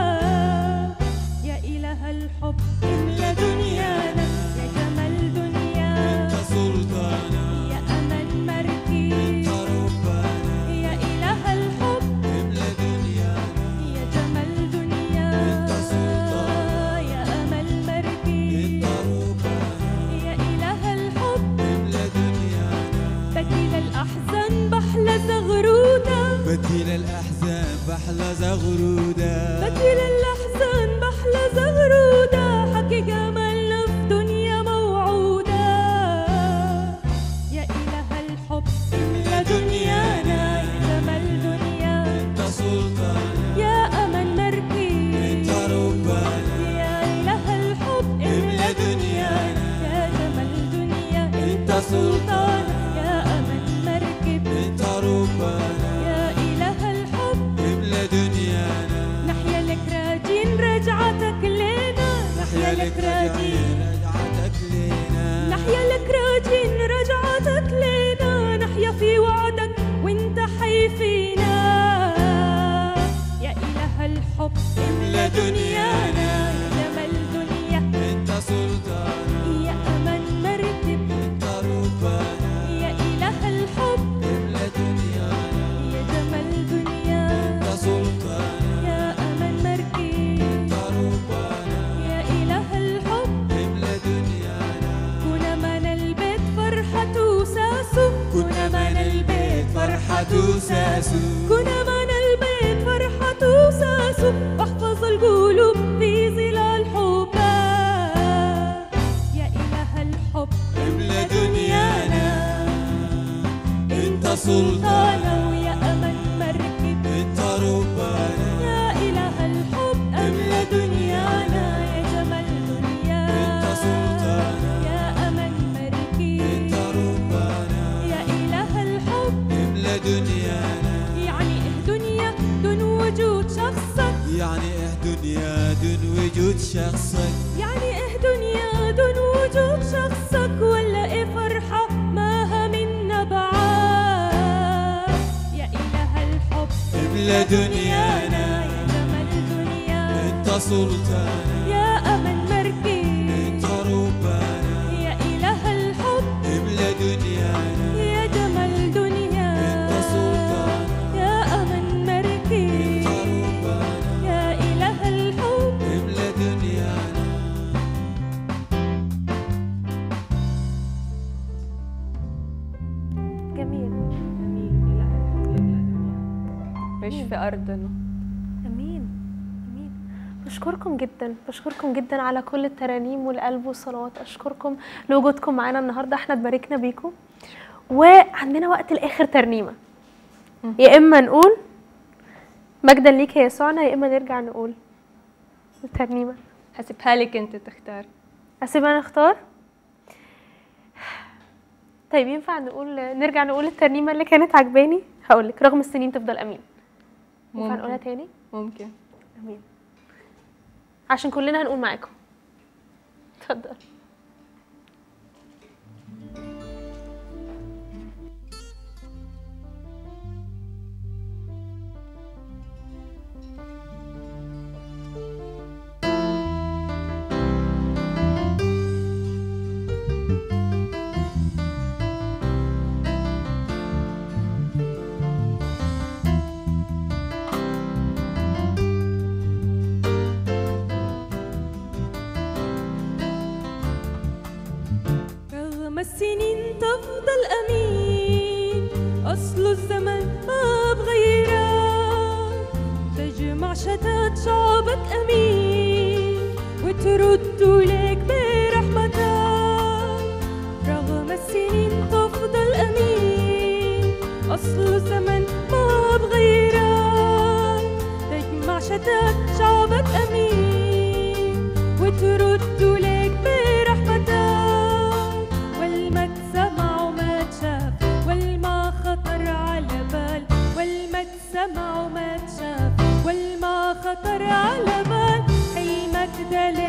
يا إله الحب املى دنيانا يا جمال دنيا انت سلطانا يا أمان مركي انت ربنا يا إله الحب املى دنيانا يا جمال دنيا انت سلطان. يا أمل مركي انت ربنا يا إله الحب املى دنيانا بديل الأحزان بحلى زغرودة بديل الأحزان بحلى زغرودة بديل الأحزان بحلى زغرودة حكي جمالنا في دنيا موعودة يا إله الحب املى دنيانا يا جمال دنيا انت سلطانا يا أمل مركي انت ربنا يا إله الحب املى دنيانا يا جمال دنيا انت سلطان يا أمل مركب انت ربنا يا إله الحب املى دنيانا نحيا لك راجين رجعتك لنا نحيا لك راجين رجعتك لينا نحيا لك راجين رجعتك لنا نحيا في وعدك وانت حي فينا يا إله الحب املى دنيانا يا جمال دنيا انت سلطانا يا أمل مركب انت ربنا يا إله الحب املى دنيانا يا جمال دنيا انت سلطانا يا أمل مركي انت ربنا يا إله الحب املى دنيانا كنا من البيت فرحة وساسو كنا من البيت فرحة وساسو كنا من البيت فرحة وساسو واحفظ القلوب في ظلال حبك يا إله الحب املى دنيانا انت سلطانا سلطانة ويا أمل مركب انت ربنا يا إله الحب أملى دنيانا يا جمال دنيا انت سلطانا يا أمل مركب انت ربنا يا إله الحب املى دنيانا يعني إيه دنيا دون وجود شخصك يعني ايه دنيا دون وجود شخصك يعني إيه دنيا دون وجود شخصك ولا إيه فرحة ماها منا بعاد يا إله الحب املى دنيانا يا جمال دنيا انت سلطانا يا أمل مركي انت ربنا يا إله الحب املى دنيانا يا جمال دنيا انت سلطانا يا أمل مركي انت ربنا يا إله الحب املى دنيانا جميل مش في أرضنا امين امين بشكركم جدا بشكركم جدا على كل الترانيم والقلب والصلوات اشكركم لوجودكم معانا النهارده احنا اتباركنا بيكم وعندنا وقت لاخر ترنيمه يا اما نقول مجدا ليك يا يسوعنا يا اما نرجع نقول الترنيمه هسيبها لك انت تختار اسيب انا اختار طيب ينفع نقول نرجع نقول الترنيمه اللي كانت عجباني هقول لك رغم السنين تفضل امين ينفع نقولها ممكن تاني ممكن امين عشان كلنا هنقول معاكم اتفضل رغم السنين الزمن ما بغيرك تجمع شتات شعبك أمين وترد لك برحمتك رغم السنين تفضل أمين أصل الزمن ما بغيرك تجمع شتات شعبك أمين وترد لك برحمتك والما تسمع وما تشاف والما خطر على بال والما تسمع وما تشاف والما خطر على بال حلمك ده